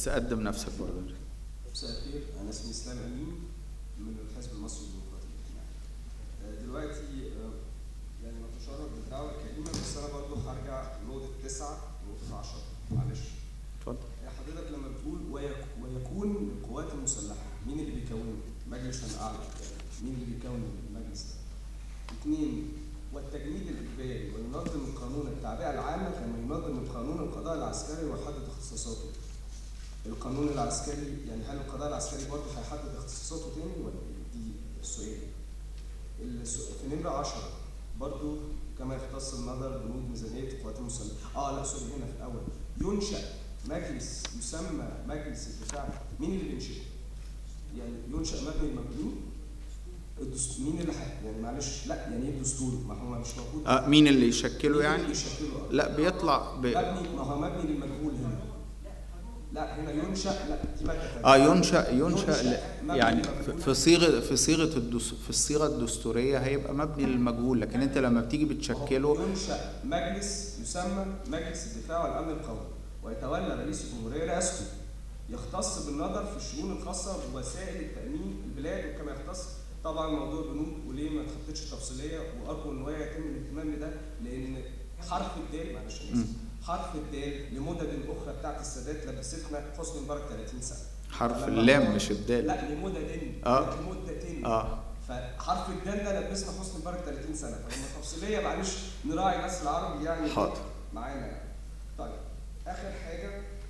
بس قدم نفسك برضه مساء الخير انا اسمي اسلام امين من الحزب المصري الديمقراطي الاجتماعي. آه، دلوقتي آه، يعني بتشرف بالدعوه الكريمه بس انا برضه هرجع لنقطه تسعه ونقطه 10 معلش. اتفضل آه، حضرتك لما بتقول ويك- ويكون القوات المسلحه مين اللي بيكونه؟ مجلس الاعلى مين اللي بيكون المجلس ده؟ اثنين والتجنيد الاجباري وينظم القانون التعبئه العامه كما ينظم القانون القضاء العسكري ويحدد اختصاصاته. القانون العسكري يعني هل القضاء العسكري برضه هيحدد اختصاصاته تاني ولا إيه؟ دي السؤال. السؤال في نمرة 10 برضه كما يختص النظر بنود ميزانية القوات المسلحة. اه لا سوري هنا في الأول. ينشأ مجلس يسمى مجلس الدفاع مين اللي بينشئه؟ يعني ينشأ مبني المبني الدست- مين اللي ح- يعني معلش لا يعني ايه الدستور؟ ما هو مش موجود آه مين اللي يشكله مين يعني اللي يشكله؟ لا بيطلع ب... مبني ما هو مبني للمجهول هنا لا هنا ينشأ لا دي مادة تانية. اه ينشأ ينشأ ل... مبني يعني للمجهول. في- في صيغه في صيغه الدس... في الصيغه الدستوريه هيبقى مبني للمجهول لكن انت لما بتيجي بتشكله ينشأ مجلس يسمى مجلس الدفاع والأمن القومي ويتولى رئيس الجمهورية رئاسته يختص بالنظر في الشؤون الخاصة بوسائل التأمين البلاد وكما يختص طبعا موضوع البنوك وليه ما اتحطتش تفصيلية وأرجو إن هو يتم الاهتمام بده لأن حرف الدال معلش أنا آسف. حرف الدال لمدد أخرى بتاعت السادات لبستنا حسني مبارك 30 سنة حرف لما اللام هو- مش الدال لا لمدد آه. لمدتين اه فحرف الدال ده لبسنا حسني مبارك 30 سنه فلما تفصيليه معلش نراعي الناس العربي يعني حاضر. معانا يعني طيب اخر حاجه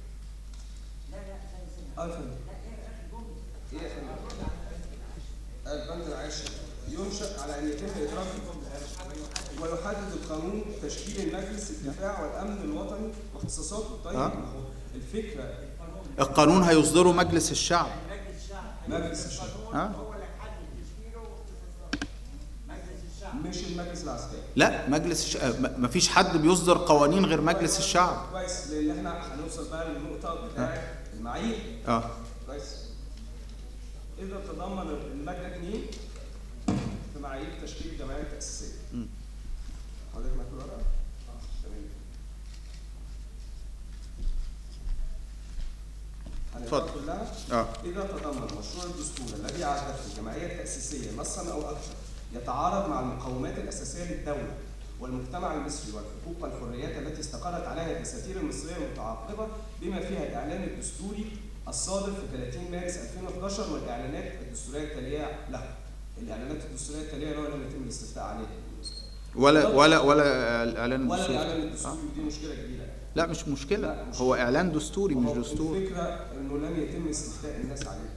لا لا ثاني سنة اه يا فندم لا ايه اخر جملة ايه يا فندم البند العاشر ينشا على ان يتم ادراك ويحدد القانون تشكيل المجلس الدفاع والامن الوطني واختصاصاته طيب آه. ما هو الفكره القانون هيصدره مجلس الشعب مجلس الشعب مجلس الشعب. القانون آه. هو اللي يحدد تشكيله واختصاصاته مجلس الشعب مش المجلس العسكري لا مجلس الش... ما فيش حد بيصدر قوانين غير مجلس الشعب كويس لان احنا هنوصل بقى للنقطه بتاعت المعايير اه كويس إذا تضمن المادة 2 في معايير تشكيل الجمعية التأسيسية. مم. حضرتك معاك الورقة؟ تمام. هنقراها اتفضل. كلها؟ اه إذا تضمن مشروع الدستور الذي عدته الجمعية التأسيسية نصا أو أكثر يتعارض مع المقومات الأساسية للدولة والمجتمع المصري والحقوق والحريات التي استقرت عليها الدساتير المصرية المتعاقبة بما فيها الإعلان الدستوري الصادر في 30 مارس 2011 والإعلانات الدستورية التالية له. الإعلانات الدستورية التالية له لم يتم الاستفتاء عليها. ولا ولا ولا الاعلان ولا الدستوري الإعلان آه. الدستوري ودي مشكلة كبيرة. لا مش مشكله لا، مش- هو اعلان دستوري مش وهو دستور الفكرة إنه لم يتم استفتاء الناس عليه.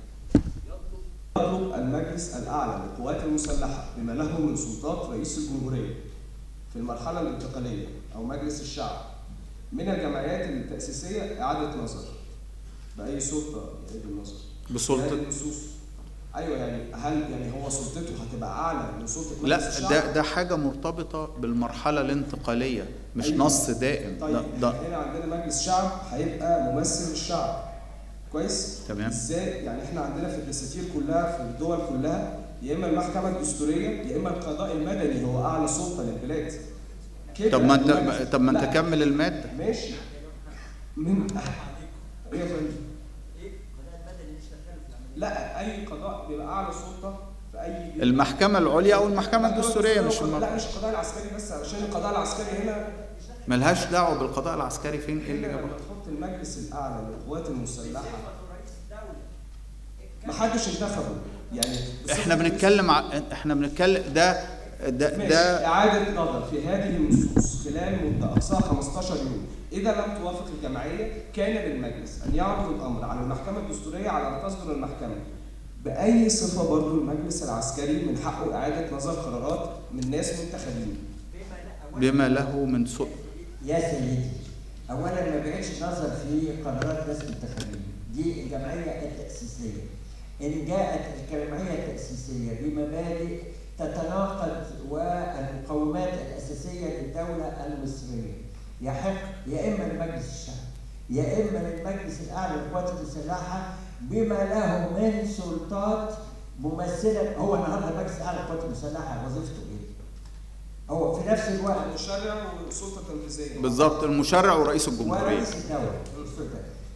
يطلب المجلس الأعلى للقوات المسلحة بما له من سلطات رئيس الجمهورية في المرحلة الانتقالية أو مجلس الشعب من الجمعيات التأسيسية إعادة نظر بأي سلطة يعيد النظر؟ في هذه بسلطه النصوص ايوه يعني هل يعني هو سلطته هتبقى اعلى من سلطه مجلس لا الشعب؟ ده ده حاجه مرتبطه بالمرحله الانتقاليه مش أيوة. نص دائم طيب ده, ده هنا عندنا مجلس شعب هيبقى ممثل الشعب كويس تمام. ازاي يعني احنا عندنا في الدساتير كلها في الدول كلها يا اما المحكمه الدستوريه يا اما القضاء المدني هو اعلى سلطه للبلاد كده طب ما انت المجلس- طب ما لا، انت كمل الماده ماشي من ايه يا فندم ايه القضاء المدني اللي شغال في العملية لا اي قضاء بيبقى اعلى سلطه في اي المحكمه العليا او المحكمه الدستوريه مش لا الم... مش القضاء العسكري بس علشان القضاء العسكري هنا ملهاش دعوه بالقضاء العسكري فين ايه اللي هنا جابه لما تحط المجلس الاعلى للقوات المسلحه صفة رئيس الدولة ما حدش انتخبه يعني احنا بنتكلم ع... احنا بنتكلم ده ده ماشي ده إعادة نظر في هذه النصوص خلال مدة أقصاها 15 يوم إذا لم توافق الجمعية كان للمجلس أن يعرض الأمر على المحكمة الدستورية على أن تصدر المحكمة بأي صفة برضه المجلس العسكري من حقه إعادة نظر قرارات من ناس منتخبين بما لا بما له من سوء يا سيدي اولا ما بيعيدش نظر في قرارات ناس منتخبين دي الجمعيه التاسيسيه ان جاءت الجمعيه التاسيسيه بمبادئ تتناقض والمقومات الاساسيه للدوله المصريه يحق يا اما لمجلس الشعب يا اما للمجلس الاعلى للقوات المسلحه بما له من سلطات ممثله هو النهارده المجلس الاعلى للقوات المسلحه وظيفته ايه؟ هو في نفس الوقت المشرع والسلطة التنفيذية بالظبط المشرع ورئيس الجمهوريه ورئيس الدولة السلطة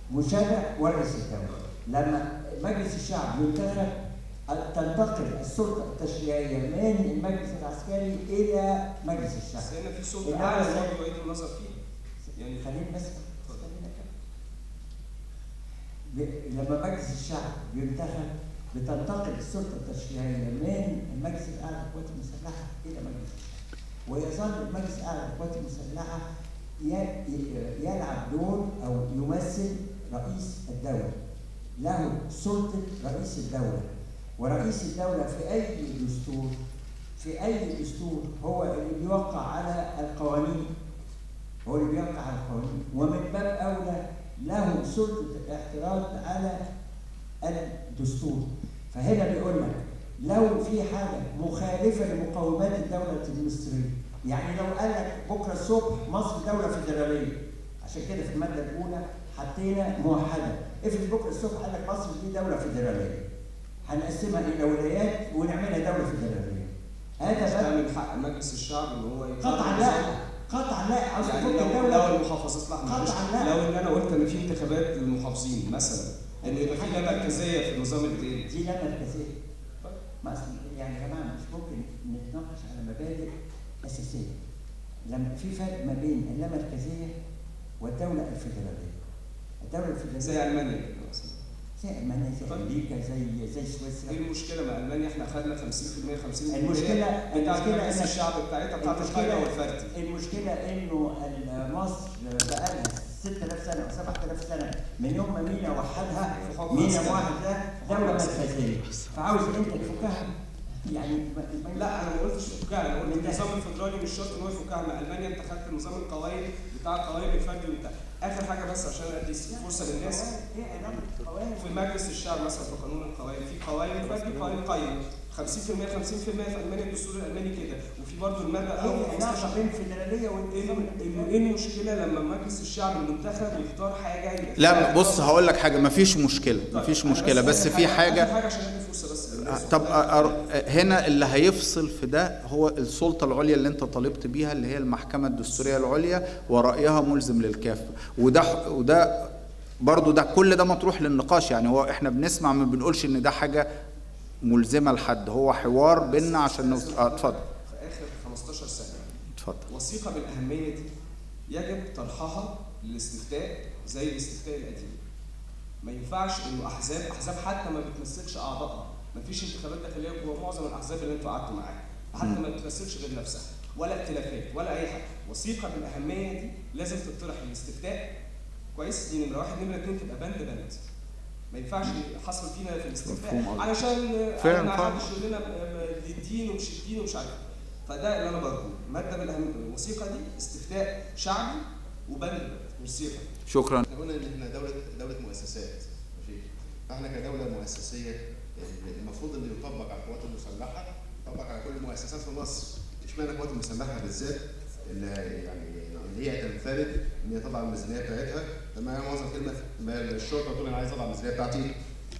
مشرع ورئيس الدوله لما مجلس الشعب ينتخب تنتقل السلطه التشريعيه من المجلس العسكري الى مجلس الشعب بس هنا في سلطه إنما اعلى زي- برضه يعيد النظر فيها يعني خليني بس خليني أكمل. ب- لما مجلس الشعب ينتخب بتنتقل السلطه التشريعيه من المجلس الاعلى للقوات المسلحه الى مجلس الشعب ويظل المجلس الاعلى للقوات المسلحه ي- ي- يلعب دور او يمثل رئيس الدوله له سلطه رئيس الدوله ورئيس الدوله في اي دستور في اي دستور هو اللي بيوقع على القوانين هو اللي بيوقع على القوانين ومن باب اولى له سلطه الاعتراض على الدستور فهنا بيقول لك لو في حاجه مخالفه لمقومات الدوله المصريه يعني لو قال لك بكره الصبح مصر دوله فيدراليه عشان كده في الماده الاولى حطينا موحده افرض بكره الصبح قال لك مصر دي دوله فيدراليه هنقسمها الى ولايات ونعملها دوله فيدراليه هذا مش بقى ده من حق مجلس الشعب ان هو يقرر قطعا لا قطعا لا عاوز يعني تفك لو لو الدوله المحافظات لا معلش قطعاً لا. لو ان انا قلت ان في انتخابات للمحافظين مثلا ان يبقى في لا مركزيه في النظام الاداري دي لا مركزيه ما أصل- يعني يا جماعه مش ممكن نتناقش على مبادئ اساسيه لما في فرق ما بين اللامركزيه والدوله الفيدراليه الدوله الفيدراليه زي المانيا كده مثلا زي المانيا زي طيب. امريكا زي زي ايه سويسرا المشكله مع المانيا احنا خدنا 50% 50% المشكلة- بتاعت المشكلة مجلس إنك- الشعب بتاعتها بتاعت المشكلة- القاهره والفردي المشكله انه ال- مصر بقالها 6000 سنه او 7000 سنه من يوم ما مينا وحدها في حكم مينا عسكري. واحد ده دوله مركزيه فعاوز انت تفكها يعني ما- ما- لا انا ما قلتش فكها انا قلت من ده. النظام الفدرالي مش شرط ان هو يفكها مع المانيا انت خدت نظام القوائم بتاع القوائم الفردي وبتاع اخر حاجه بس عشان ادي فرصه للناس ايه علاقه القوانين في مجلس الشعب مثلا في قانون القوائم في قوائم فردي قوائم قايمه 50% 50% في المانيا الدستور الالماني كده وفي برضه الماده ايه اول العلاقه 15 بين الفدراليه ايه والنظام الم- ايه المشكله لما مجلس الشعب المنتخب يختار حاجه لا بص هقول لك حاجه مفيش مشكله طيب، مفيش أنا مشكله بس آخر في آخر حاجه حاجه عشان ادي فرصه بس للناس. طب أر- هنا اللي هيفصل في ده هو السلطة العليا اللي انت طالبت بيها اللي هي المحكمة الدستورية العليا ورأيها ملزم للكافة وده وده برضو ده كل ده مطروح للنقاش يعني هو احنا بنسمع ما بنقولش ان ده حاجة ملزمة لحد هو حوار بينا عشان نوصل اه اتفضل في اخر 15 سنه اتفضل وثيقه بالاهميه دي يجب طرحها للاستفتاء زي الاستفتاء القديم ما ينفعش انه احزاب احزاب حتى ما بتمثلش اعضائها ما فيش انتخابات داخليه جوه معظم الاحزاب اللي انتوا قعدتوا معاها حتى ما بتمثلش غير نفسها ولا ائتلافات ولا اي حاجه وثيقه بالاهميه دي لازم تطرح للاستفتاء كويس دي نمره واحد نمره اثنين تبقى بند بند ما ينفعش حصل فينا في مفهوم الاستفتاء قصدك. علشان فاهم، ما فاهم. حدش يقول لنا دي الدين ومش الدين ومش عارف إيه. فده اللي انا برجو ماده من اهم الوثيقه دي استفتاء شعبي وبند بند مش صيغه شكرا احنا قلنا ان احنا دوله دوله مؤسسات ماشي فاحنا كدوله مؤسسيه المفروض ان يطبق على القوات المسلحه يطبق على كل المؤسسات في مصر اشمعنى القوات المسلحه بالذات اللي يعني اللي هي تنفرد ان هي تضع الميزانيه بتاعتها لما هي معظم كلمه ما الشرطه تقول انا عايز اضع الميزانيه بتاعتي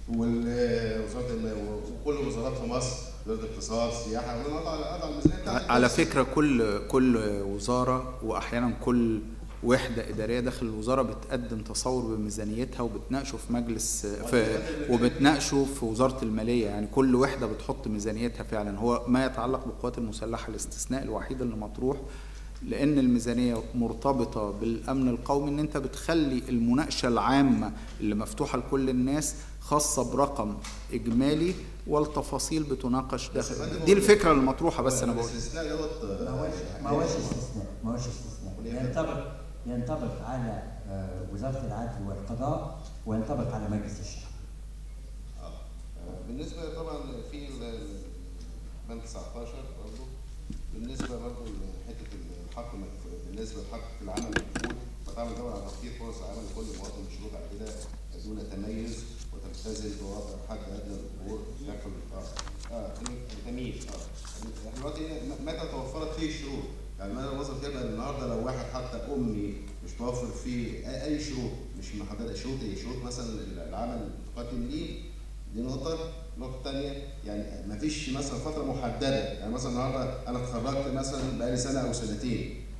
ووزاره الم- وكل الوزارات في مصر وزاره الاقتصاد سياحه وانا اضع اضع الميزانيه بتاعتي على فكرة كل كل وزارة وأحيانا كل وحدة إدارية داخل الوزارة بتقدم تصور بميزانيتها وبتناقشه في مجلس في وبتناقشه في وزارة المالية يعني كل وحدة بتحط ميزانيتها فعلا هو ما يتعلق بالقوات المسلحة الاستثناء الوحيد اللي مطروح لأن الميزانية مرتبطة بالأمن القومي إن أنت بتخلي المناقشة العامة اللي مفتوحة لكل الناس خاصة برقم إجمالي والتفاصيل بتناقش داخل دي الفكرة المطروحة بس أنا بقول الاستثناء دوت ما هوش ما هوش استثناء ما هوش استثناء ينطبق ينطبق على آه، وزاره العدل والقضاء وينطبق على مجلس الشعب آه، بالنسبه طبعا في ال- ال- بند 19 برضه بالنسبه برضه لحته الحق مك- بالنسبه لحق العمل المفروض فتعمل دور على توفير فرص العمل لكل مواطن بشروط على كده دون تميز وتلتزم بوضع حد ادنى للظهور داخل اه اه التمييز اه احنا دلوقتي م- متى توفرت فيه الشروط؟ يعني انا وصلت كده النهارده لو واحد حتى امي مش توفر فيه اي أي شروط مش محدده شروط ايه؟ شروط مثلا العمل المتقدم ليه دي نقطة، النقطة الثانية يعني ما فيش مثلا فترة محددة، يعني مثلا النهارده أنا اتخرجت مثلا بقالي سنة أو سنتين، ماشي،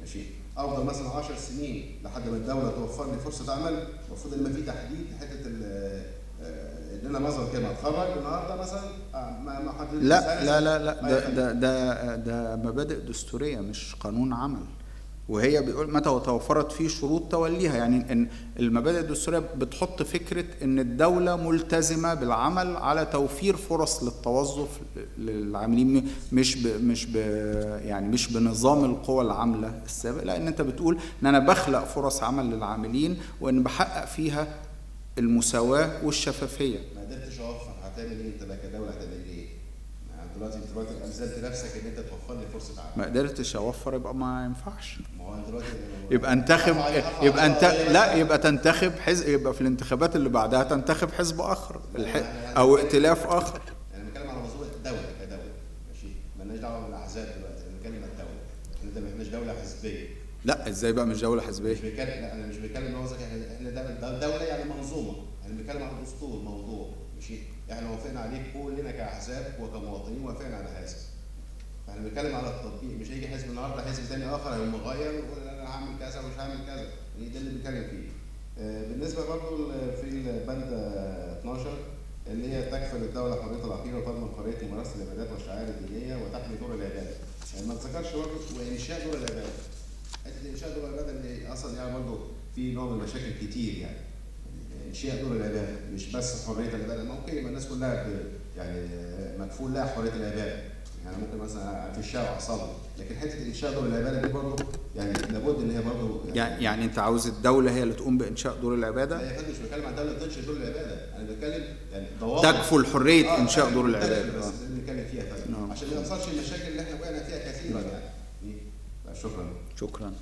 افضل مثلا 10 سنين لحد ما الدوله توفر لي فرصه عمل المفروض ان يبقى في تحديد حته ال- آه، ان انا مثلا كده اتخرج النهارده مثلا آه، ما ما حدد لا لا لا لا ده أي ده ده, ده مبادئ دستوريه مش قانون عمل وهي بيقول متى توفرت فيه شروط توليها يعني ان المبادئ الدستوريه بتحط فكره ان الدوله ملتزمه بالعمل على توفير فرص للتوظف للعاملين مش ب مش ب يعني مش بنظام القوى العامله السابق لا ان انت بتقول ان انا بخلق فرص عمل للعاملين وان بحقق فيها المساواه والشفافيه ما قدرتش اوفر هتعمل ايه انت بقى كدوله هتعمل ايه؟ يعني دلوقتي انت دلوقتي الزمت نفسك ان انت توفر لي فرصه ما عمل قدرتش اوفر يبقى ما ينفعش ما هو انت دلوقتي يبقى انتخب هرفع- هرفع يبقى انت قضية لا مثلاً. يبقى تنتخب حزب يبقى في الانتخابات اللي بعدها تنتخب حزب اخر الح... او ائتلاف اخر انا بتكلم على منظومه الدوله كدوله ماشي مالناش دعوه بالاحزاب دلوقتي انا بتكلم عن الدوله احنا ده ما احناش دوله حزبيه لا ازاي بقى مش دوله حزبيه مش بتكلم لا انا مش بتكلم ان هو زي احنا احنا دوله دولة- دوله يعني منظومه احنا بنتكلم عن دستور موضوع ماشي احنا وافقنا عليه كلنا كاحزاب وكمواطنين وافقنا على هذا فاحنا بنتكلم على التطبيق مش هيجي حزب النهارده حزب تاني اخر هيقوم مغير ويقول انا هعمل كذا ومش هعمل كذا يعني ده اللي بنتكلم فيه آه، بالنسبه برضو ل- في البند آه، 12 اللي هي تكفل الدوله حريه العقيده وتضمن حريه ممارسه العبادات والشعائر الدينيه وتحمي دور العباده يعني ما اتذكرش برضه وانشاء دور العباده حته انشاء دور العباده اللي اصلا يعني برضه في نوع من المشاكل كتير يعني انشاء دور العباده مش بس حريه العباده ممكن يبقى الناس كلها ب- يعني مكفول لها حريه العباده يعني ممكن مثلا في الشارع اصلي لكن حته انشاء دور العباده دي برضه يعني لابد ان هي برضه يعني يعني انت عاوز الدوله هي اللي تقوم بانشاء دور لا العباده يا فندم مش بتكلم عن دوله تنشئ دور العباده انا بتكلم يعني ضوابط تكفل حريه آه، انشاء تكفل- دور تكفل العباده بس آه. ده اللي بنتكلم فيها يا فندم نعم. عشان ما يحصلش المشاكل اللي احنا وقعنا فيها كثيرا يعني لا، شكرا شكرا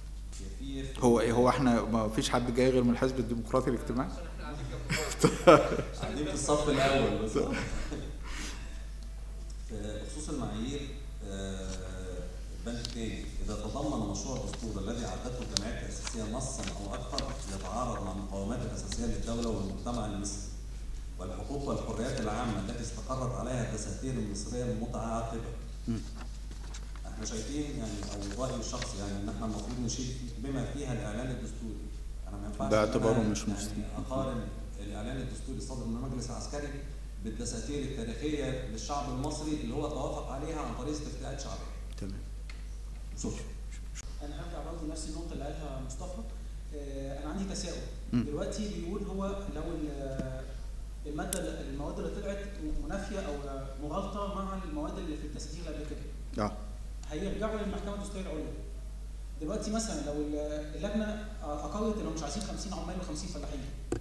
في هو ايه هو احنا ما فيش حد جاي غير من الحزب الديمقراطي الاجتماعي قاعدين في الصف الاول بس بخصوص المعايير آه، البند الثاني اذا تضمن مشروع الدستور الذي اعدته الجمعيات التاسيسيه نصا او اكثر يتعارض مع المقومات الاساسيه للدوله والمجتمع المصري والحقوق والحريات العامه التي استقرت عليها الدساتير المصريه المتعاقبه. احنا شايفين يعني او رايي الشخصي يعني ان احنا المفروض نشيل بما فيها الاعلان الدستوري. انا ما ينفعش باعتباره إن أنا مش مسلم. يعني اقارن الاعلان الدستوري الصادر من المجلس العسكري بالدساتير التاريخيه للشعب المصري اللي هو توافق عليها عن طريق استفتاءات شعبيه. تمام شكرا. انا هرجع برضه لنفس النقطه اللي قالها مصطفى آه، انا عندي تساؤل مم. دلوقتي بيقول هو لو ال- الماده المواد اللي طلعت منافيه او مغالطه مع المواد اللي في التسجيل قبل كده اه هيرجعوا للمحكمه الدستوريه العليا دلوقتي مثلا لو ال- اللجنه اقرت انهم مش عايزين 50 عمال و50 فلاحين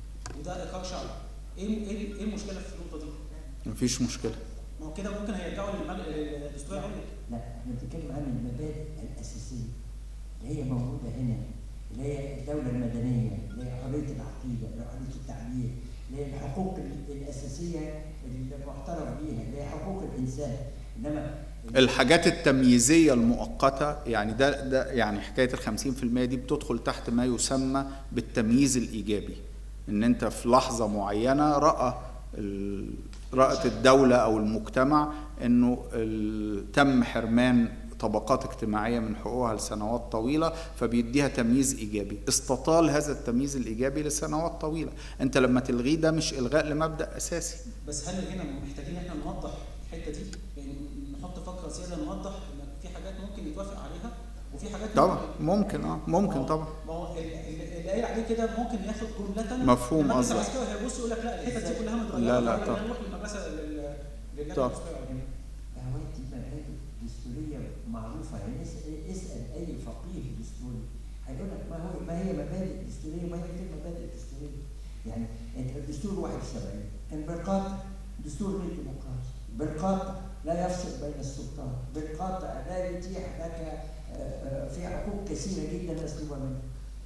وده اقرار شعبي ايه ايه إيه المشكله في النقطه دي؟ مفيش مشكله ما هو كده ممكن هيرجعوا للمج- للدستوريه العليا لا احنا بنتكلم عن المبادئ الاساسيه اللي هي موجوده هنا اللي هي الدوله المدنيه اللي هي حريه العقيده اللي هي حريه التعبير اللي هي الحقوق ال- الاساسيه اللي معترف بيها اللي هي حقوق الانسان انما الحاجات التمييزية المؤقتة يعني ده ده يعني حكاية الخمسين في المية دي بتدخل تحت ما يسمى بالتمييز الإيجابي إن أنت في لحظة معينة رأى ال- رأت الدولة أو المجتمع إنه ال- تم حرمان طبقات اجتماعية من حقوقها لسنوات طويلة فبيديها تمييز إيجابي استطال هذا التمييز الإيجابي لسنوات طويلة أنت لما تلغيه ده مش إلغاء لمبدأ أساسي بس هل هنا محتاجين احنا نوضح الحته دي يعني نحط فقره زياده نوضح ان في حاجات ممكن يتوافق عليها وفي حاجات طبعا ممكن اه ممكن ما هو- طبعا ما هو ال- ال- اللي قايل عليه كده ممكن ياخد جمله مفهوم المجلس قصدك. العسكري هيبص يقول لك لا الحته دي كلها متغيره لا، لا، فإحنا طبعا. نروح للمدرسه لل- للجنه طبعا. الدستورية العليا. دعوات مبادئ دستوريه معروفه يعني اسال, اسأل اي فقيه دستوري هيقول لك ما هو ما هي مبادئ دستوريه ما هي غير مبادئ دستوريه يعني انت الدستور 71 كان بالقاطع دستور غير ديمقراطي بالقاطع لا يفصل بين السلطات بالقاطع لا يتيح لك آه، آه، في حقوق كثيره جدا مسلوبه منك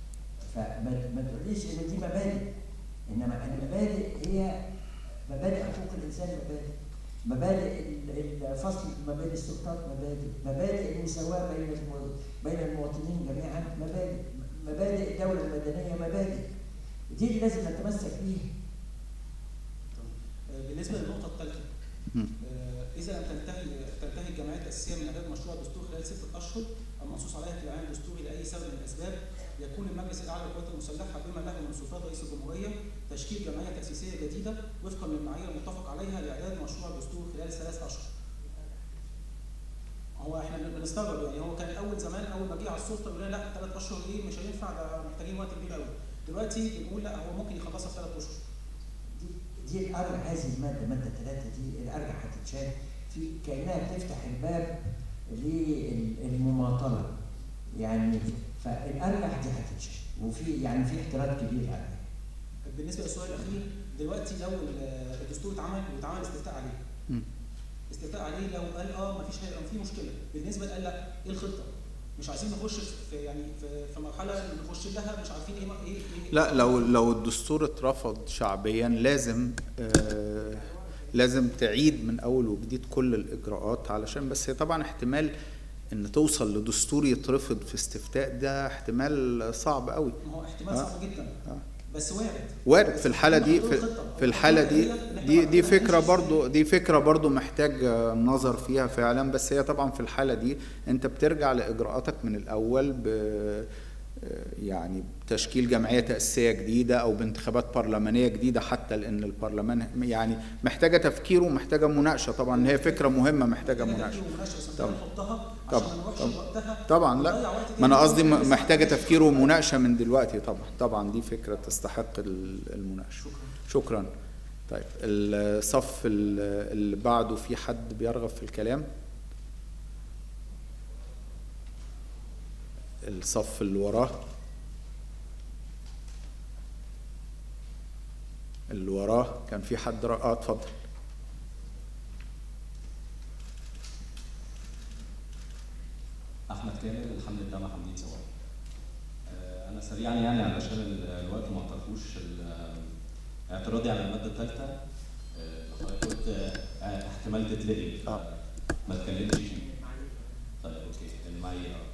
فما ما تقوليش ان دي مبادئ انما المبادئ هي مبادئ حقوق الانسان مبادئ مبادئ ال- الفصل ما بين السلطات مبادئ مبادئ المساواة بين المو- بين المواطنين جميعا مبادئ مبادئ الدولة المدنية مبادئ دي اللي لازم نتمسك بيها آه، بالنسبه للنقطه الثالثه مم. اذا لم تنتهي تنتهي الجمعيه التاسيسيه من اعداد مشروع دستور خلال ستة اشهر المنصوص عليها في الاعلان الدستوري لاي سبب من الاسباب يكون المجلس الاعلى للقوات المسلحه بما له من سلطات رئيس الجمهوريه تشكيل جمعيه تاسيسيه جديده وفقا للمعايير المتفق عليها لاعداد مشروع دستور خلال ثلاث اشهر. هو احنا بن- بنستغرب يعني هو كان اول زمان اول ما جه على السلطه يقول لنا لا ثلاث اشهر ايه مش هينفع ده محتاجين وقت كبير قوي. دلوقتي بنقول لا هو ممكن يخلصها في ثلاث اشهر. دي دي الارجح هذه الماده ماده ثلاثه دي الارجح هتتشال في كانها بتفتح الباب للمماطله يعني فالارجح دي هتتشال وفي يعني في احترام كبير عليها بالنسبه للسؤال الاخير دلوقتي لو ال- الدستور اتعمل واتعمل استفتاء عليه مم. استفتاء عليه لو قال اه مفيش هيبقى في مشكله بالنسبه قال لا ايه الخطه مش عايزين نخش في يعني في, في مرحله نخش لها مش عارفين ايه ايه, إيه لا لو لو الدستور اترفض شعبيا لازم آه لازم تعيد من اول وجديد كل الاجراءات علشان بس هي طبعا احتمال ان توصل لدستور يترفض في استفتاء ده احتمال صعب قوي ما هو احتمال آه. صعب جدا آه. بس وارد وارد في الحاله دي محطوط في, خطة. في الحاله دي الخطة هي إن دي إحنا دي محتاجين فكره نمشي برضو دي فكره برضو محتاج آه، نظر فيها فعلا بس هي طبعا في الحاله دي انت بترجع لاجراءاتك من الاول ب آه، يعني بتشكيل جمعيه تاسيسيه جديده او بانتخابات برلمانيه جديده حتى لان البرلمان يعني محتاجه تفكير ومحتاجه مناقشه طبعا هي فكره مهمه محتاجه مناقشه طبعا. طبعا طبعا. عشان ما نروحش طبعا. وقتها طبعا ونضيع لا وقت ما انا تاني قصدي ونروح م- لسه محتاجه في- تفكير ومناقشه من دلوقتي طبعا طبعا دي فكره تستحق ال- المناقشه شكرا طيب الصف ال- اللي بعده في حد بيرغب في الكلام الصف اللي وراه اللي وراه كان في حد رأى اه اتفضل احمد كامل الحمد لله مع حمدين سواء آه، انا سريعا يعني علشان ال- الوقت ما اعطاكوش ال- اعتراضي على الماده الثالثه حضرتك قلت آه، آه، احتمال تتلغي ف- آه. ما اتكلمتش فيه طيب اوكي المعايير آه.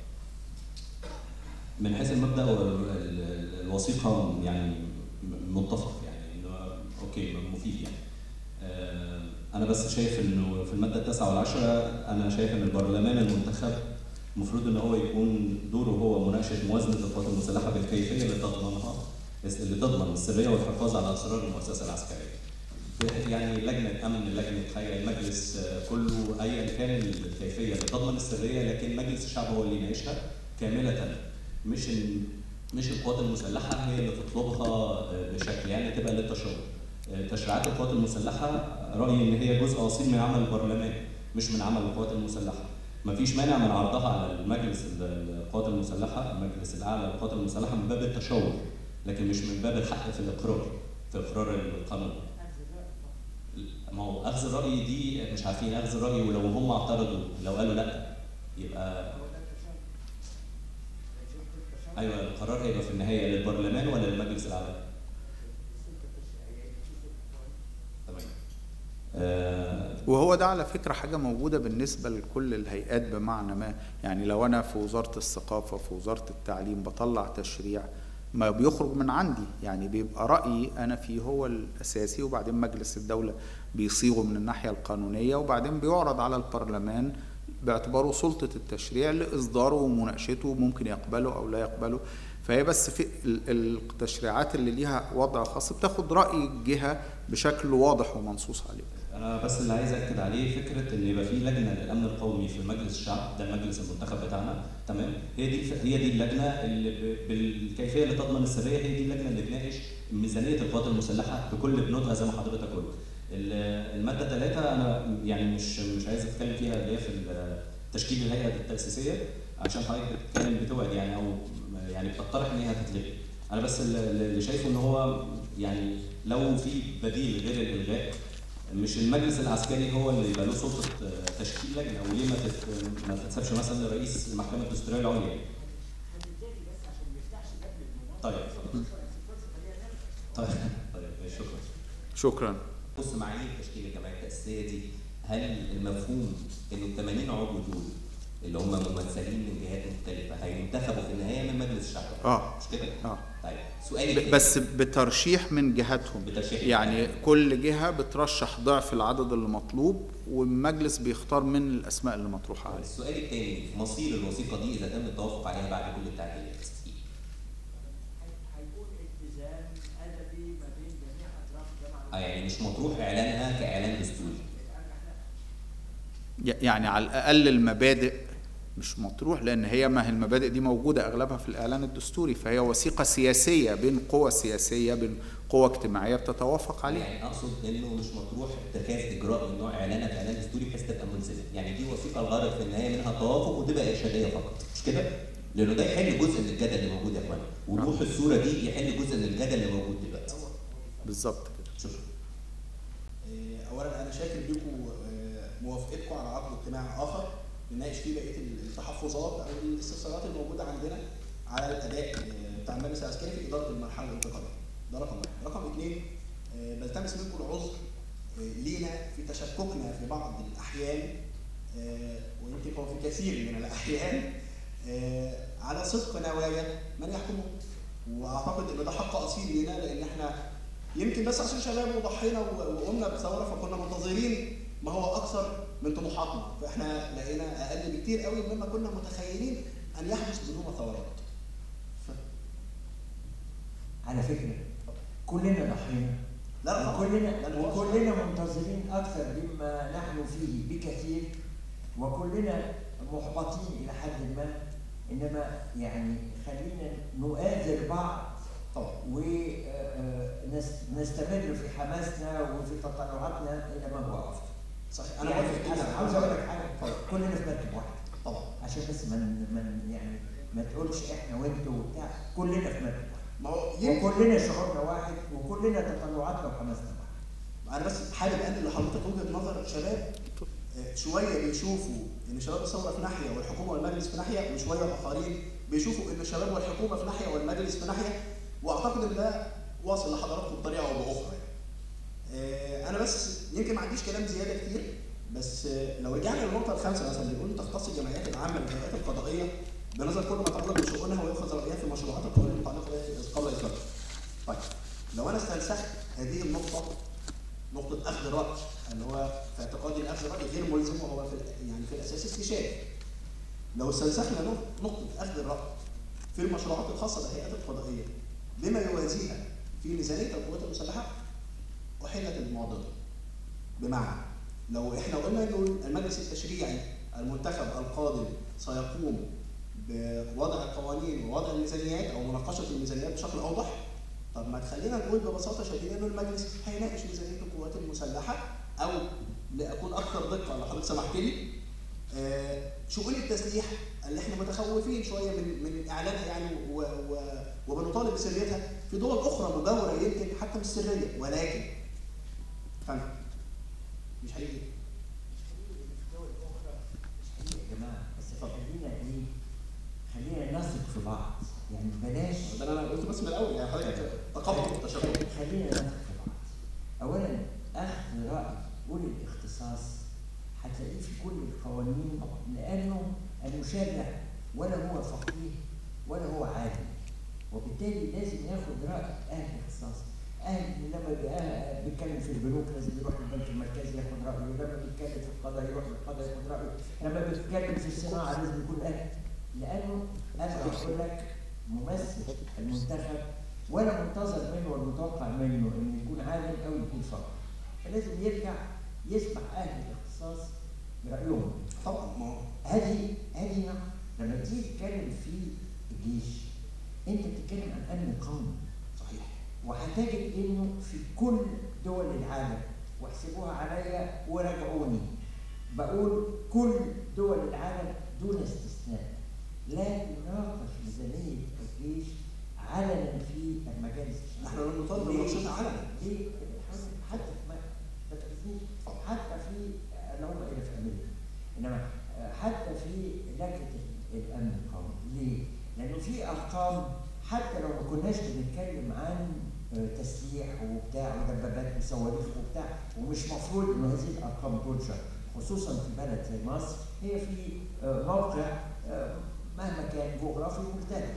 من حيث المبدا وال- ال- ال- الوثيقه يعني م- متفق يعني انه اوكي مفيد يعني آه، انا بس شايف انه في الماده التاسعه والعشره انا شايف ان البرلمان المنتخب المفروض ان هو يكون دوره هو مناقشه موازنه القوات المسلحه بالكيفيه اللي تضمنها اللي تضمن السريه والحفاظ على اسرار المؤسسه العسكريه. يعني لجنه امن لجنه حاجه المجلس آه، كله ايا كان الكيفيه اللي تضمن السريه لكن مجلس الشعب هو اللي يناقشها كامله مش ال- مش القوات المسلحه هي اللي تطلبها آه، بشكل يعني تبقى للتشاور. آه، تشريعات القوات المسلحه رايي ان هي جزء اصيل من عمل البرلمان مش من عمل القوات المسلحه. ما فيش مانع من عرضها على المجلس ال- القوات المسلحه المجلس الاعلى للقوات المسلحه من باب التشاور لكن مش من باب الحق في الاقرار في اقرار القانون. ما هو اخذ الراي دي مش عارفين اخذ الراي ولو هم اعترضوا لو قالوا لا يبقى ايوه القرار هيبقى في النهايه للبرلمان ولا للمجلس الاعلى؟ تمام. آه وهو ده على فكرة حاجة موجودة بالنسبة لكل الهيئات بمعنى ما يعني لو أنا في وزارة الثقافة في وزارة التعليم بطلع تشريع ما بيخرج من عندي يعني بيبقى رأيي أنا فيه هو الأساسي وبعدين مجلس الدولة بيصيغه من الناحية القانونية وبعدين بيعرض على البرلمان باعتباره سلطة التشريع لإصداره ومناقشته ممكن يقبله أو لا يقبله فهي بس في ال- التشريعات اللي ليها وضع خاص بتاخد رأي الجهة بشكل واضح ومنصوص عليه انا بس اللي عايز اكد عليه فكره ان يبقى في لجنه للامن القومي في مجلس الشعب ده المجلس المنتخب بتاعنا تمام هي دي هي دي اللجنه اللي ب- بالكيفيه اللي تضمن السريه هي دي اللجنه اللي تناقش ميزانيه القوات المسلحه بكل بنودها زي ما حضرتك قلت ال- الماده ثلاثه انا يعني مش مش عايز اتكلم فيها اللي هي في ال- تشكيل الهيئه التاسيسيه عشان حضرتك بتتكلم بتوعد يعني او يعني بتقترح ان هي هتتلغي انا بس اللي اللي شايفه ان هو يعني لو في بديل غير الالغاء مش المجلس العسكري هو اللي يبقى له سلطه آه، تشكيل لجنه وليه ما تت- ما تتسابش مثلا لرئيس المحكمه الدستوريه العليا طيب طيب طيب شكرا شكرا بص معايير تشكيل الجمعيه التاسيسيه دي هل المفهوم ان ال 80 عضو دول اللي هم ممثلين من جهات مختلفه هينتخبوا في النهايه من مجلس الشعب اه مش كده؟ اه طيب سؤالي ب- التاني. بس بترشيح من جهاتهم بترشيح من يعني جهاتهم. كل جهة بترشح ضعف العدد اللي مطلوب والمجلس بيختار من الأسماء اللي مطروحة عليه السؤال الثاني مصير الوثيقه دي اذا تم التوافق عليها بعد كل التعديلات هيكون التزام ادبي ما بين جميع اطراف الجامعه اه يعني مش مطروح اعلانها كاعلان دستوري ي- يعني على الأقل المبادئ مش مطروح لأن هي ما هي المبادئ دي موجودة أغلبها في الإعلان الدستوري فهي وثيقة سياسية بين قوى سياسية بين قوى اجتماعية بتتوافق عليها يعني اقصد انه مش مطروح اتخاذ اجراء من نوع اعلانها كاعلان دستوري بحيث تبقى ملزمه يعني دي وثيقه الغرض في النهايه منها توافق وتبقى ارشاديه فقط مش كده؟ لانه ده يحل جزء من الجدل اللي موجود يا اخوانا وضوح الصوره دي يحل جزء من الجدل اللي موجود دلوقتي بالظبط كده شكرا آه، اولا انا شاكر لكم آه، موافقتكم على عقد اجتماع اخر نناقش فيه بقيه التحفظات او الاستفسارات الموجوده عندنا على الاداء آه، بتاع المجلس العسكري في اداره المرحله الانتقاليه. ده رقم واحد. رقم اثنين آه، بلتمس منكم العذر آه، لينا في تشككنا في بعض الاحيان آه، ويمكن هو في كثير من الاحيان آه، على صدق نوايا من يحكمون. واعتقد ان ده حق اصيل لينا لان احنا يمكن بس عشان شباب وضحينا و- وقمنا بثوره فكنا منتظرين ما هو اكثر من طموحاتنا فاحنا لقينا اقل بكتير قوي مما كنا متخيلين ان يحدث بدون ثورات. ف... على فكره كلنا ضحينا لا لا طبعاً. وكلنا لا، لا، وكلنا منتظرين اكثر مما نحن فيه بكثير وكلنا محبطين الى حد ما انما يعني خلينا نؤازر بعض طبعا ونستمر في حماسنا وفي تطلعاتنا الى ما هو افضل. صحيح انا يعني موافق جدا أصل عاوز اقول لك حاجه كلنا في مركب واحد طبعا عشان بس من من يعني ما تقولش احنا وانتوا وبتاع كلنا في مركب واحد ما هو يمكن وكلنا شعورنا واحد وكلنا تطلعاتنا وحماسنا واحد انا بس حابب انقل لحضرتك وجهه نظر شباب آه، شويه بيشوفوا ان شباب الثوره في ناحيه والحكومه والمجلس في ناحيه وشويه اخرين بيشوفوا ان الشباب والحكومه في ناحيه والمجلس في ناحيه واعتقد ان ده واصل لحضراتكم بطريقه او باخرى يعني. آه، انا بس يمكن ما عنديش كلام زياده كتير بس آه، لو رجعنا للنقطه الخامسه مثلا بيقول تختص الجمعيات العامه بالهيئات القضائيه بنظر كل ما يتعلق بشؤونها ويؤخذ رايها في مشروعات القانون المتعلقه بها قبل اطلاقها. طيب لو انا استنسخت هذه النقطه نقطة أخذ الرأي اللي هو في اعتقادي إن أخذ الرأي غير ملزم وهو في ال- يعني في الأساس استشاري. لو استنسخنا نق- نقطة أخذ الرأي في المشروعات الخاصة بالهيئات القضائية بما يوازيها في ميزانية القوات المسلحة أحلت المعضلة. بمعنى لو إحنا قلنا إنه المجلس التشريعي المنتخب القادم سيقوم بوضع القوانين ووضع الميزانيات أو مناقشة الميزانيات بشكل أوضح طب ما تخلينا نقول ببساطه شديده انه المجلس هيناقش ميزانيه القوات المسلحه او لاكون اكثر دقه لو حضرتك سمحت لي آه، شؤون التسليح اللي احنا متخوفين شويه من من اعلانها يعني و و وبنطالب بسريتها في دول اخرى مجاوره يمكن حتى مش سريه ولكن فاهم مش هيجي يا جماعه بس خلينا ايه خلينا نثق في بعض يعني بلاش ده اللي انا قلت بس من الاول يعني حضرتك تقبل التشابه خلينا نثق في بعض اولا اخذ راي اولي الاختصاص هتلاقيه في كل القوانين لانه المشرع ولا هو فقيه ولا هو عالم وبالتالي لازم ياخد راي اهل الاختصاص اهل لما بيبقى بيتكلم في البنوك لازم يروح للبنك المركزي ياخد رايه لما بيتكلم في القضاء يروح للقضاء ياخد رايه لما بيتكلم في الصناعه لازم يكون اهل لانه انا بقول لك ممثل المنتخب ولا منتظر منه والمتوقع منه انه يكون عالم او يكون فقيه فلازم يرجع يسمع اهل الاختصاص برايهم طبعا ما هو هذه هذه نقطة. لما تيجي تتكلم في الجيش انت بتتكلم عن امن قومي صحيح وهتجد انه في كل دول العالم واحسبوها عليا وراجعوني بقول كل دول العالم دون استثناء لا تناقش ميزانية الجيش علنا في المجالس نحن لم نطالب بمناقشتها علنا ليه؟ حتى في ما ما تأذيش حتى في اللهم إلا في أمريكا إنما حتى في لجنة الأمن القومي ليه؟ لأنه في أرقام حتى لو ما كناش بنتكلم عن تسليح وبتاع ودبابات وصواريخ وبتاع ومش مفروض إنه هذه الأرقام تنشر خصوصا في بلد زي مصر هي في موقع مهما كان جغرافي مختلف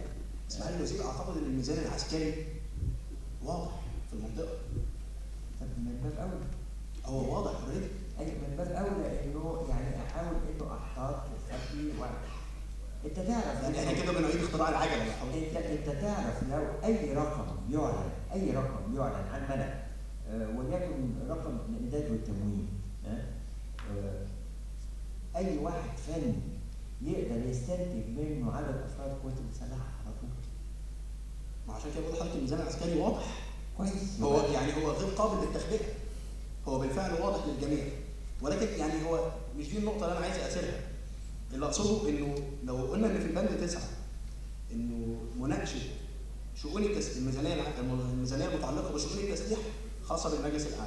اسماعيل الوزير اعتقد ان الميزان العسكري واضح في المنطقه طب من باب اولى هو واضح اوريدي اي من باب اولى انه يعني احاول انه احتاط وخفي واضح انت تعرف يعني احنا كده بنعيد اختراع العجله بقى حضرتك. انت انت تعرف لو اي رقم يعلن اي رقم يعلن عن ملك آه، وليكن رقم الامداد والتموين آه، آه، اي واحد فني يقدر يستنتج منه عدد افراد القوات المسلحه على طول ما عشان كده بقول لحضرتك الميزان العسكري واضح كويس هو يعني هو غير قابل للتخبئه هو بالفعل واضح للجميع ولكن يعني هو مش دي النقطه اللي انا عايز اثيرها اللي اقصده انه لو قلنا ان في البند تسعه انه مناقشه شؤون التس... الميزانيه الع- الم- الميزانيه المتعلقه بشؤون التسليح خاصه بالمجلس الاعلى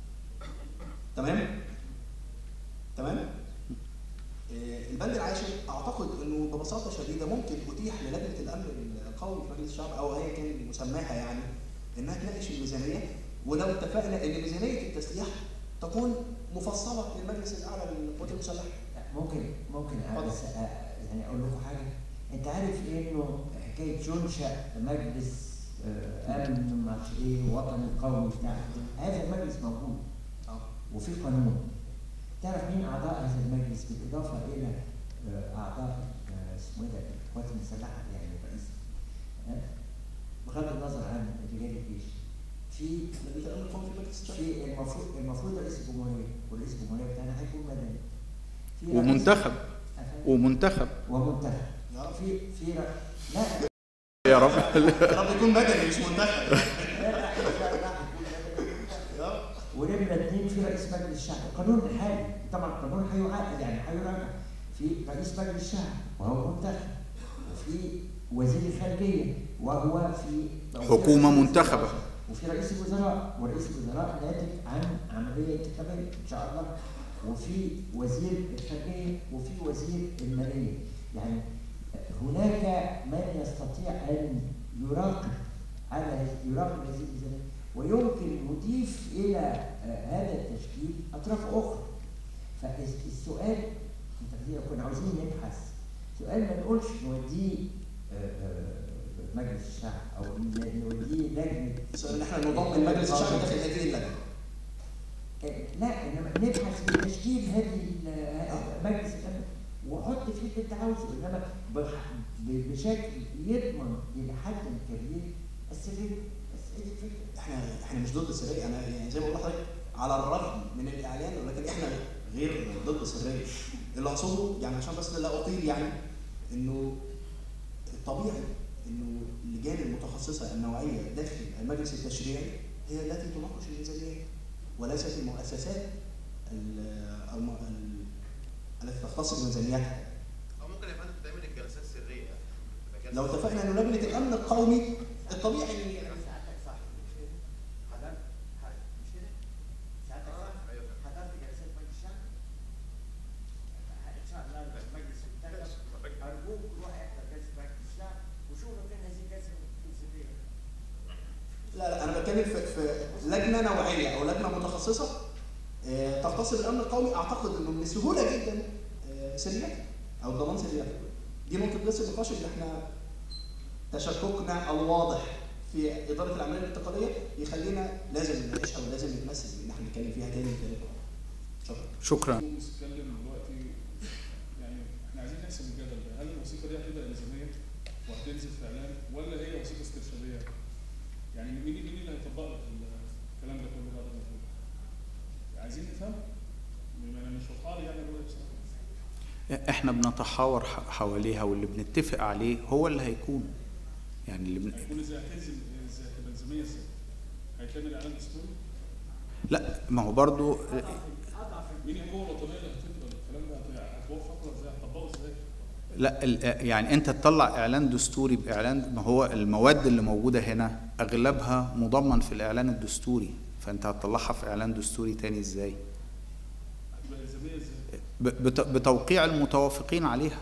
تمام تمام آه، البند العاشر اعتقد انه ببساطه شديده ممكن اتيح للجنه الامن القومي في مجلس الشعب او ايا كان مسماها يعني انها تناقش الميزانيه ولو اتفقنا ان ميزانيه التسليح تكون مفصله للمجلس الاعلى للقوات المسلحه ممكن ممكن اتفضل. بس آه، يعني اقول لكم حاجه انت عارف انه حكايه ينشا مجلس آه، امن ما اعرفش ايه وطني قومي بتاع هذا المجلس موجود اه وفي قانون تعرف مين اعضاء هذا المجلس بالاضافه الى آه، اعضاء آه، اسمه ايه ده القوات المسلحه يعني الرئيس آه، بغض النظر عن رجال الجيش في لجنه الامن القومي في مجلس الشعب في المفروض المفروض رئيس الجمهوريه ورئيس الجمهوريه بتاعنا هيكون مدني في رئيس- ومنتخب أفهم؟ ومنتخب ومنتخب يا رب في في ر- لا يا رب يا رب يكون مدني مش منتخب لا لا إن شاء الله هيكون مدني. يا رب ونمرة اثنين في رئيس مجلس الشعب، القانون الحالي طبعا القانون هيعاد يعني هيراجع في رئيس مجلس الشعب وهو منتخب وفي وزير الخارجية وهو في حكومة منتخبة. وفي رئيس الوزراء ورئيس الوزراء ناتج عن عملية انتخابية إن شاء الله وفي وزير الخارجية وفي وزير المالية يعني هناك من يستطيع أن يراقب على هذه- يراقب هذه الميزانية ويمكن يضيف إلى آه، هذا التشكيل أطراف أخرى فالسؤال انت كنا عاوزين نبحث سؤال ما نقولش نوديه آه، آه، مجلس الشعب أو نوديه لجنة السؤال ان احنا نضم مجلس الشعب داخل هذه اللجنه آه، لا انما نبحث في تشكيل هذه ال- مجلس الامن وحط فيه اللي انت عاوزه انما بح- ب- بشكل يضمن الى حد كبير السريه بس هي دي الفكره احنا احنا مش ضد السريه انا يعني زي ما بقول لحضرتك على الرغم من الاعلان ولكن احنا غير ضد السريه اللي اقصده يعني عشان بس لا اطيل يعني انه الطبيعي انه اللجان المتخصصه النوعيه داخل المجلس التشريعي هي التي تناقش الميزانيه وليست المؤسسات ال- الم- ال- التي تختص بميزانياتها او ممكن يا فندم تعمل الجلسات سريه يعني لو اتفقنا انه لجنه الامن القومي الطبيعي ان ساعتك صح مش كده؟ حضرت حضرت مش كده؟ ساعتك صح؟ حضرت جلسات مجلس الشعب؟ ان شاء الله المجلس ينتخب ارجوك روح احضر جلسه مجلس الشعب وشوف فين هذه الجلسه الفلسفيه لا لا انا بتكلم في, في لجنه نوعيه او لجنه متخصصه آه، تختص بالامن القومي اعتقد انه من السهوله جدا آه، سريتها او ضمان سريتها دي نقطه بس النقاش اللي احنا تشككنا الواضح في اداره العمليه الانتقاليه يخلينا لازم نناقشها ولازم نتمسك بان احنا نتكلم فيها تاني وتالت شكرا شكرا بنتكلم دلوقتي يعني احنا عايزين نحسب الجدل ده هل الوثيقه دي هتبقى الزاميه وهتنزل في اعلان ولا هي وثيقه استرشاديه؟ يعني مين مين اللي هيطبق لك الكلام ده كله بعد ما تقول؟ عايزين نفهم انا مش واضحه لي يعني الرؤيه بصراحه احنا بنتحاور ح- حواليها واللي بنتفق عليه هو اللي هيكون يعني اللي بن... هيكون ازاي هتنزل ازاي هتبقى الزاميه ازاي؟ هيتعمل اعلان دستوري؟ لا ما هو برضو مين القوه الوطنيه اللي هتفضل الكلام ده هت- هتوفق ولا ازاي؟ هتطبقه ازاي؟ لا ال- يعني انت تطلع اعلان دستوري باعلان ما هو المواد اللي موجوده هنا اغلبها مضمن في الاعلان الدستوري فانت هتطلعها في اعلان دستوري تاني ازاي هتبقى الزاميه ازاي؟ ب- بت- بتوقيع المتوافقين عليها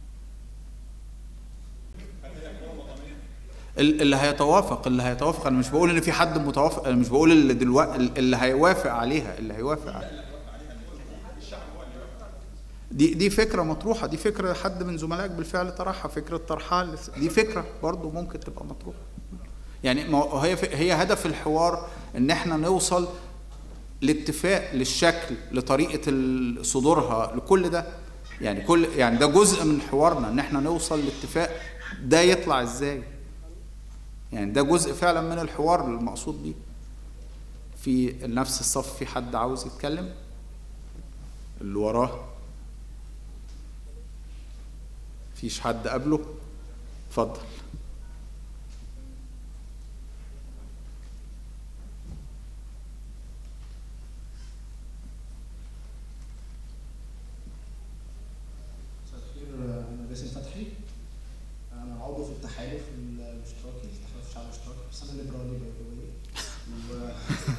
هل هي قوه وطنيه؟ ال- اللي هيتوافق اللي هيتوافق انا مش بقول ان في حد متوافق انا مش بقول اللي دلوقتي اللي هيوافق عليها اللي هيوافق عليها دي دي فكره مطروحه دي فكره حد من زملائك بالفعل طرحها فكره طرحها لس- دي فكره برضو ممكن تبقى مطروحه يعني ما هو- هي ف- هي هدف الحوار ان احنا نوصل لاتفاق للشكل لطريقه ال- صدورها لكل ده يعني كل يعني ده جزء من حوارنا ان احنا نوصل لاتفاق ده يطلع ازاي يعني ده جزء فعلا من الحوار المقصود بيه في نفس الصف في حد عاوز يتكلم اللي وراه فيش حد قبله اتفضل مساء الخير انا باسم فتحي انا عضو في التحالف الاشتراكي التحالف الشعب الاشتراكي بس انا ليبرالي باي ذا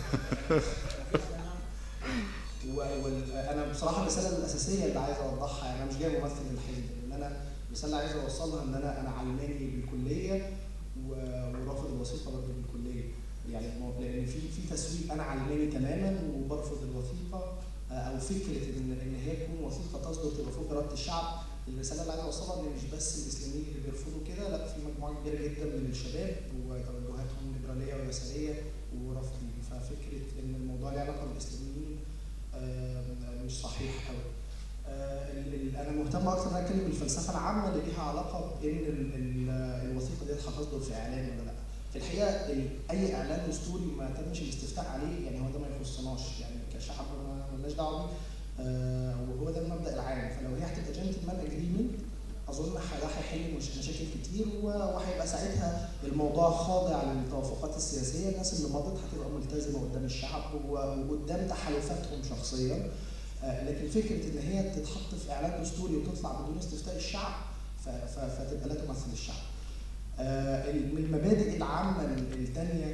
و وانا بصراحه الرساله الاساسيه اللي عايز اوضحها يعني انا مش جاي ممثل للحزب ان انا الرساله اللي عايز اوصلها ان انا انا علماني بالكليه و- ورافض الوثيقه برضه بالكليه يعني مو- لان في في تسويق انا علماني تماما وبرفض الوثيقه آه، او فكره ان ان هي تكون وثيقه تصدر تبقى فوق اراده الشعب الرساله اللي عايز اوصلها ان مش بس الاسلاميين اللي بيرفضوا كده لا في مجموعه كبيره جدا من الشباب وتوجهاتهم ليبراليه ويساريه ورافضين ففكره ان الموضوع له علاقه بالاسلاميين آه، مش صحيح قوي آه، ال- ال- انا مهتم اكتر ان أنا اتكلم بالفلسفه العامه اللي ليها علاقه بان ال- ال- الوثيقه دي هتصدر في اعلان ولا لا في الحقيقه ال- اي اعلان دستوري ما تمش الاستفتاء عليه يعني هو ده ما يخصناش يعني كشعب ما مالناش دعوه بيه آه، وهو ده المبدا العام فلو هي هتبقى جنتلمان اجريمنت اظن ح- ده هيحل مش مشاكل كتير و- وهيبقى ساعتها الموضوع خاضع للتوافقات السياسيه الناس اللي مضت هتبقى ملتزمه قدام الشعب و- وقدام تحالفاتهم شخصيا آه، لكن فكره ان هي تتحط في اعلان دستوري وتطلع بدون استفتاء الشعب ف- ف- فتبقى لا تمثل الشعب. آه، من المبادئ العامه الثانيه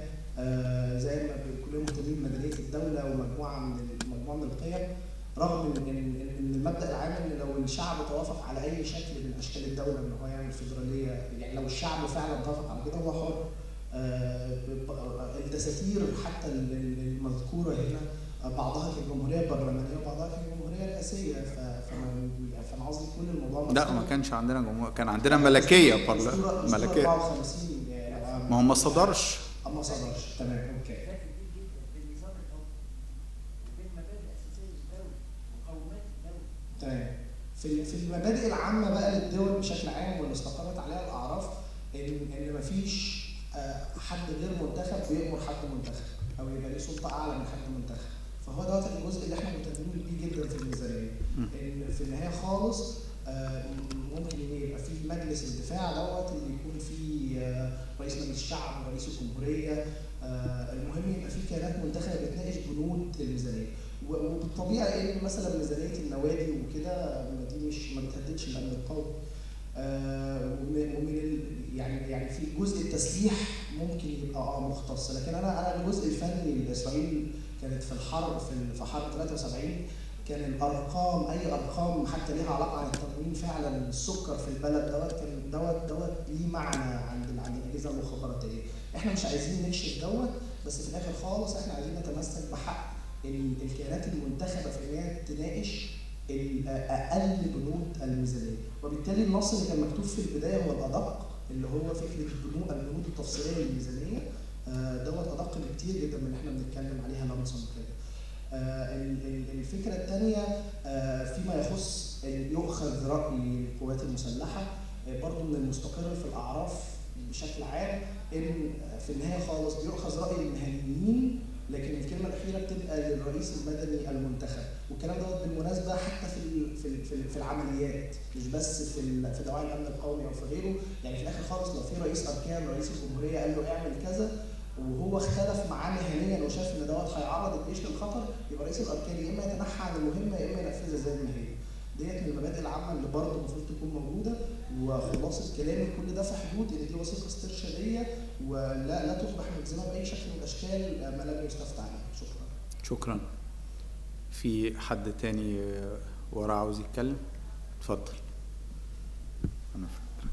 زي ما كلنا مهتمين بمدنيه الدوله ومجموعه من مجموعه من القيم رغم ان ان إن المبدا العام ان لو الشعب توافق على اي شكل من اشكال الدوله ان هو يعمل فيدراليه يعني لو الشعب فعلا توافق على كده هو حر آه، الدساتير حتى ال- ال- المذكوره هنا آه، بعضها كانت جمهوريه برلمانيه وبعضها كانت جمهوريه رئاسيه ف- فانا فانا قصدي كل الموضوع لا ما كانش عندنا جمهور كان عندنا ملكيه دستور- برلا دستور ملكيه 54 يعني ما هو ما صدرش ما صدرش تمام اوكي خلاف كبير جدا بين نظام الحكم وبين مبادئ اساسيه للدوله ومقومات الدوله تمام في في المبادئ العامه بقى للدول بشكل عام واللي استقرت عليها الاعراف ان ان مفيش آه، حد غير منتخب بيأمر حد منتخب او يبقى ليه سلطه اعلى من حد منتخب فهو دوت الجزء اللي احنا مهتمين بيه جدا في الميزانيه ان في النهايه خالص آه، ممكن إن يبقى في مجلس الدفاع دوت اللي يكون فيه آه، رئيس مجلس الشعب ورئيس الجمهوريه آه، المهم يبقى في كيانات منتخبه بتناقش بنود الميزانيه و- وبالطبيعي ان مثلا ميزانيه النوادي وكده دي مش ما بتهددش الامن القومي آه، ومن ومن ال- يعني يعني في جزء التسليح ممكن يبقى اه مختص لكن انا انا الجزء الفني لاسرائيل كانت في الحرب في ال- في حرب 73 كان الارقام اي ارقام حتى ليها علاقه عن التموين فعلا السكر في البلد دوت كان دوت دوت ليه معنى عند ال- عند الاجهزه المخابراتيه احنا مش عايزين نكشف دوت بس في الاخر خالص احنا عايزين نتمسك بحق ال- الكيانات المنتخبه في ان هي تناقش ال- اقل بنود الميزانيه وبالتالي النص اللي كان مكتوب في البدايه هو الادق اللي هو فكره البنود البنود التفصيليه للميزانيه آه، دوت ادق بكتير جدا من اللي احنا بنتكلم عليها لمسا كده آه، ال- ال- الفكره الثانيه فيما يخص ال- يؤخذ راي القوات المسلحه آه، برضو من المستقر في الاعراف بشكل عام ان في النهايه خالص بيؤخذ راي المهنيين لكن الكلمه الاخيره بتبقى للرئيس المدني المنتخب والكلام دوت بالمناسبه حتى في ال- في ال- في, ال- في العمليات مش بس في ال- في دواعي الامن القومي او في غيره يعني في الاخر خالص لو في رئيس اركان رئيس الجمهوريه قال له اعمل كذا وهو اختلف معاه مهنيا وشاف ان دوت هيعرض الجيش للخطر يبقى رئيس الاركان يا اما يتنحى عن المهمه يا اما ينفذها زي ما هي ديت من المبادئ العامه اللي برضه المفروض تكون موجوده وخلاصه كلامي كل ده في حدود ان دي وثيقه استرشاديه ولا لا تصبح ملزمه باي شكل من الاشكال ما لم يستفتى عليه شكرا شكرا في حد تاني آه، ورا عاوز يتكلم اتفضل انا فاكرك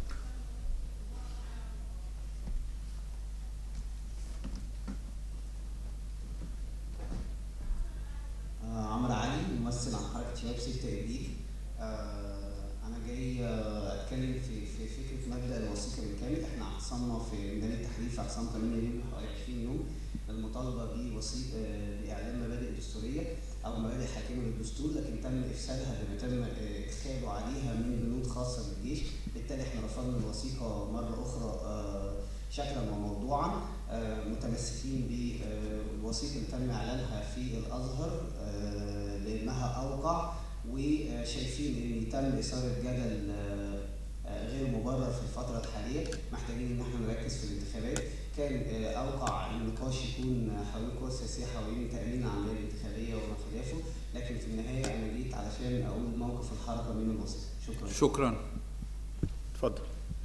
آه، عمرو علي ممثل عن حركه شباب 6 ابريل آه، أنا جاي آه، أتكلم في في فكرة مبدأ الوثيقة بالكامل، إحنا اعتصمنا في ميدان التحرير في اعتصام 8 يوم حوالي 20 يوم المطالبة بوثيقة بإعلان مبادئ دستورية أو مبادئ حاكمة للدستور لكن تم إفسادها بما تم آه، إدخاله عليها من بنود خاصة بالجيش، بالتالي إحنا رفضنا الوثيقة مرة أخرى آه، شكلا وموضوعا آه، متمسكين بالوثيقة اللي تم إعلانها في الأزهر آه، لأنها أوقع وشايفين ان تم اثاره جدل آه، آه، غير مبرر في الفتره الحاليه محتاجين ان احنا نركز في الانتخابات كان آه، اوقع النقاش يكون حوالين القوى السياسيه حوالين تامين العمليه الانتخابيه وما خلافه لكن في النهايه انا جيت علشان اقول موقف الحركه من الوثيقه شكرا شكرا اتفضل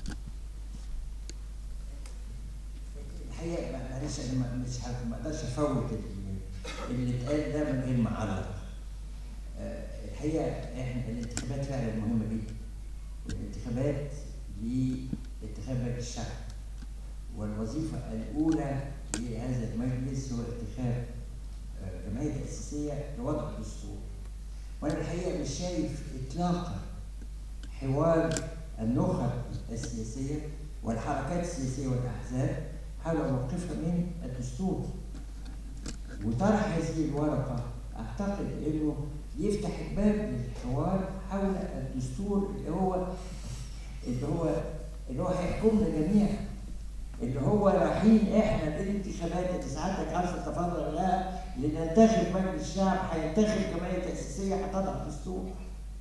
الحقيقه معلش انا ما- مش ه- ما اقدرش افوت ال- اللي اتقال ده من غير ما اعلق. آه، الحقيقه احنا الانتخابات فعلا مهمه جدا. والانتخابات لانتخاب مجلس الشعب. والوظيفه الاولى لهذا المجلس هو انتخاب آه، جمعيه تاسيسيه لوضع الدستور. وانا الحقيقه مش شايف اطلاقا حوار النخب السياسيه والحركات السياسيه والاحزاب حول موقفها من الدستور وطرح هذه الورقه اعتقد انه يفتح الباب للحوار حول الدستور اللي هو اللي هو اللي هو هيحكمنا جميعا اللي هو رايحين احنا الانتخابات اللي سعادتك عارف تفضل لها لننتخب مجلس الشعب هينتخب جمعيه تاسيسيه هتضع دستور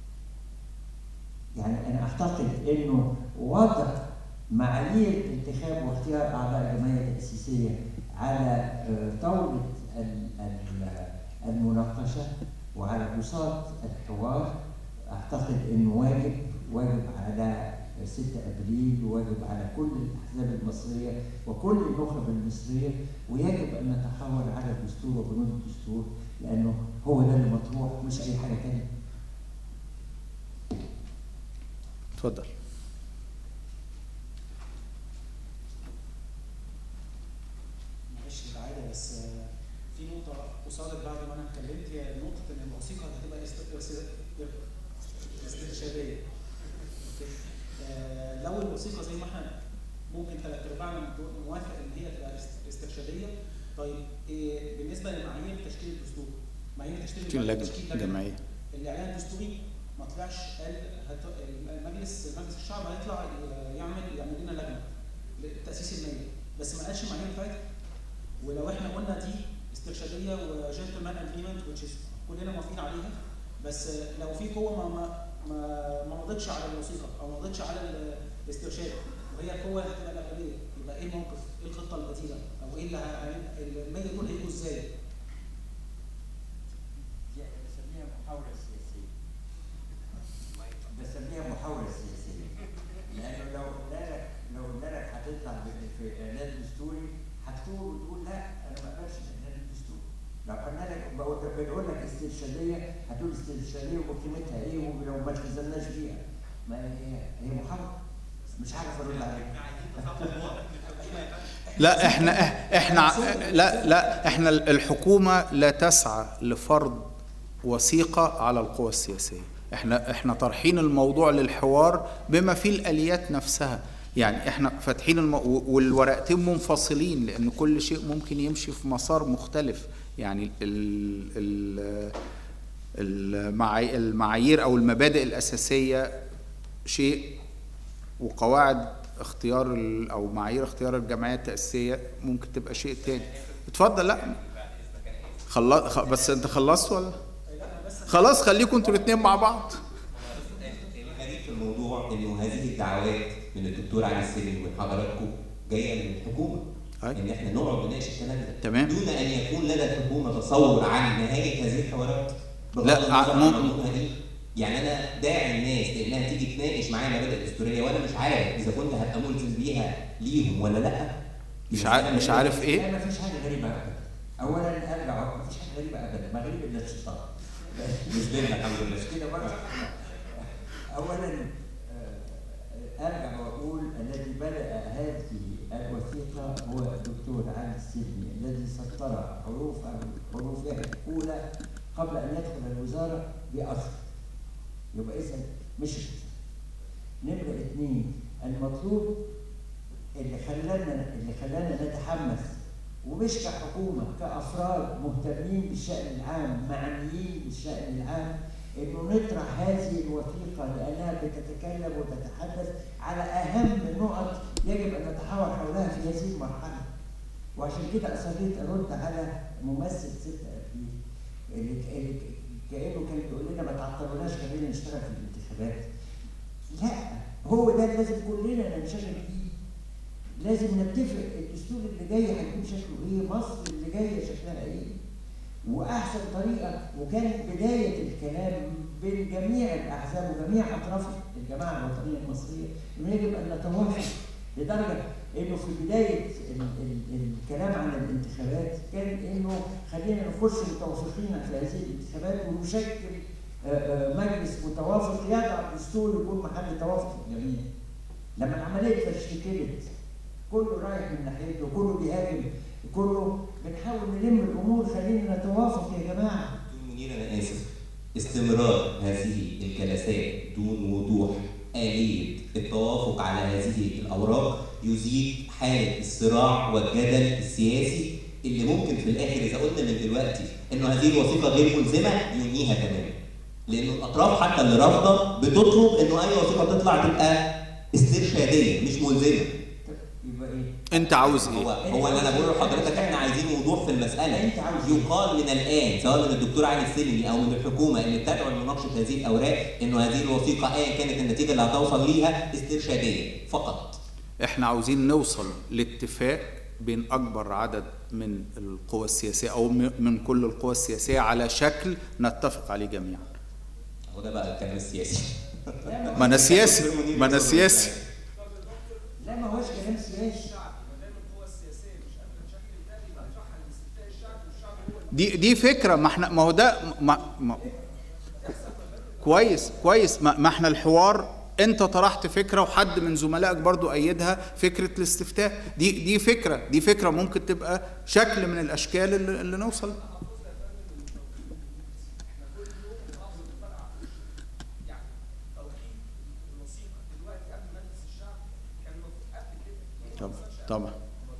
يعني انا اعتقد انه وضع معايير انتخاب واختيار اعضاء الجمعيه التاسيسيه على آه، طاوله ال- ال- المناقشه وعلى بساط الحوار اعتقد انه واجب واجب على 6 ابريل وواجب على كل الاحزاب المصريه وكل النخب المصريه ويجب ان نتحاور على الدستور وبنود الدستور لانه هو ده اللي مطروح مش اي حاجه ثانيه اتفضل معلش العاده بس آه، في نقطه قصادت بعد ما انا اتكلمت هي نقطه ان الوثيقه هتبقى است- است- استرشاديه أوكي؟ آه، لو الوثيقه زي ما احنا ممكن ثلاث ارباعنا موافق ان هي تبقى است- استرشاديه طيب إيه بالنسبه لمعايير تشكيل الدستور معايير تشكيل في اللجنه تشكيل لجنة. الجمعيه الاعلان الدستوري ما طلعش قال هت... المجلس مجلس الشعب هيطلع يعمل يعمل لنا لجنه لتاسيس الماليه بس ما قالش المعايير بتاعتها ولو احنا قلنا دي استرشاديه وجنتلمان اجريمنت كلنا موافقين عليها بس لو في قوه ما ما ما, ما مضتش على الوثيقه او ما مضتش على ال- الاسترشاد وهي القوه اللي هتبقى الاغلبيه يبقى ايه الموقف؟ ايه الخطه البديله؟ او ايه اللي ه- ال 100 دول هيجوا ازاي؟ بسميها محاولة سياسية. بسميها محاولة سياسية. لأنه لو قلنا لك لو قلنا لك هتطلع ب- في إعلان دستوري هتقول وتقول لا أنا ما أقبلش الإعلان الدستوري. لو قلنا لك بقول- بنقول لك استرشادية هتقول استرشادية وقيمتها إيه ولو ما التزمناش بيها. ما هي هي محاولة. مش عارف أرد عليك. لا احنا إح- احنا لا لا احنا الحكومه لا تسعى لفرض وثيقه على القوى السياسيه احنا احنا طارحين الموضوع للحوار بما فيه الاليات نفسها يعني احنا فاتحين الم... والورقتين منفصلين لان كل شيء ممكن يمشي في مسار مختلف يعني ال... ال... المعاي- المعايير او المبادئ الاساسيه شيء وقواعد اختيار ال- او معايير اختيار الجمعيه التاسيسيه ممكن تبقى شيء تاني اتفضل لا خلص خ... بس انت خلصت ولا خلاص خليكم انتوا الاثنين مع بعض الغريب في الموضوع انه هذه الدعوات من الدكتور علي السلمي ومن حضراتكم جايه من الحكومه ان احنا نقعد نناقش الكلام ده تمام. دون ان يكون لدى الحكومه تصور عن نهايه هذه الحوارات بغض لا، النظر ع- عن مم- مضمونها ايه يعني انا داعي الناس لانها تيجي تناقش معايا مبادئ دستوريه وانا مش عارف اذا كنت هبقى ملزم بيها ليهم ولا لا مش عارف مش عارف ايه لا ما فيش حاجة غريبة أبدا. أولا أرجع ما فيش حاجة غريبة أبدا، ما غريب إلا الشيطان. مش بيننا الحمد لله مش كده برضه. أولا آه، أرجع وأقول الذي بدأ هذه الوثيقة هو الدكتور علي السلمي الذي سطر حروف حروفها الأولى قبل أن يدخل الوزارة بأشهر. يبقى اذا مش نمرة اثنين المطلوب اللي خلانا اللي خلانا نتحمس ومش كحكومة كأفراد مهتمين بالشأن العام معنيين بالشأن العام انه نطرح هذه الوثيقة لأنها بتتكلم وتتحدث على أهم النقط يجب أن نتحاور حولها في هذه المرحلة وعشان كده أصريت أرد على ممثل 6 أبريل اللي اللي كأنه كان بيقول لنا ما تعطلوناش خلينا نشتغل في الانتخابات لا هو ده اللي لازم كلنا ننشغل فيه لازم نتفق الدستور اللي جاي هيكون شكله ايه مصر اللي جايه شكلها ايه واحسن طريقه وكانت بدايه الكلام بين جميع الاحزاب وجميع اطراف الجماعه الوطنيه المصريه انه يجب ان نتوافق لدرجه انه في بدايه ال ال الكلام عن الانتخابات كان انه خلينا نخش متوافقين في هذه الانتخابات ونشكل آه، آه، مجلس متوافق يضع دستور يكون محل توافق الجميع لما العمليه تشكلت كله رايح من ناحيته كله بيهاجم كله بنحاول نلم الامور خلينا نتوافق يا جماعه دكتور منير انا اسف استمرار هذه الجلسات دون وضوح آلية التوافق على هذه الأوراق يزيد حالة الصراع والجدل السياسي اللي ممكن في الآخر إذا قلنا من دلوقتي إنه هذه الوثيقة غير ملزمة ينهيها تماما. لأنه الأطراف حتى اللي رافضة بتطلب إنه أي وثيقة تطلع تبقى استرشادية مش ملزمة. يبقى ايه؟ انت عاوز هو ايه هو اللي انا بقوله لحضرتك احنا عايزين وضوح في المساله أنت عاوز إيه؟ يقال من الان سواء من الدكتور علي السلمي او من الحكومه اللي بتدعو لمناقشه هذه الاوراق انه هذه الوثيقه ايا كانت النتيجه اللي هتوصل ليها استرشاديه فقط احنا عاوزين نوصل لاتفاق بين اكبر عدد من القوى السياسيه او م- من كل القوى السياسيه على شكل نتفق عليه جميعا هو ده بقى الكلام السياسي ما انا سياسي ما انا سياسي لا ما هوش كلام سياسي دي دي فكره ما احنا ما هو ده ما ما كويس كويس ما, ما احنا الحوار انت طرحت فكره وحد من زملائك برضو ايدها فكره الاستفتاء دي دي فكره دي فكره ممكن تبقى شكل من الاشكال اللي, اللي نوصل طبعا طبعا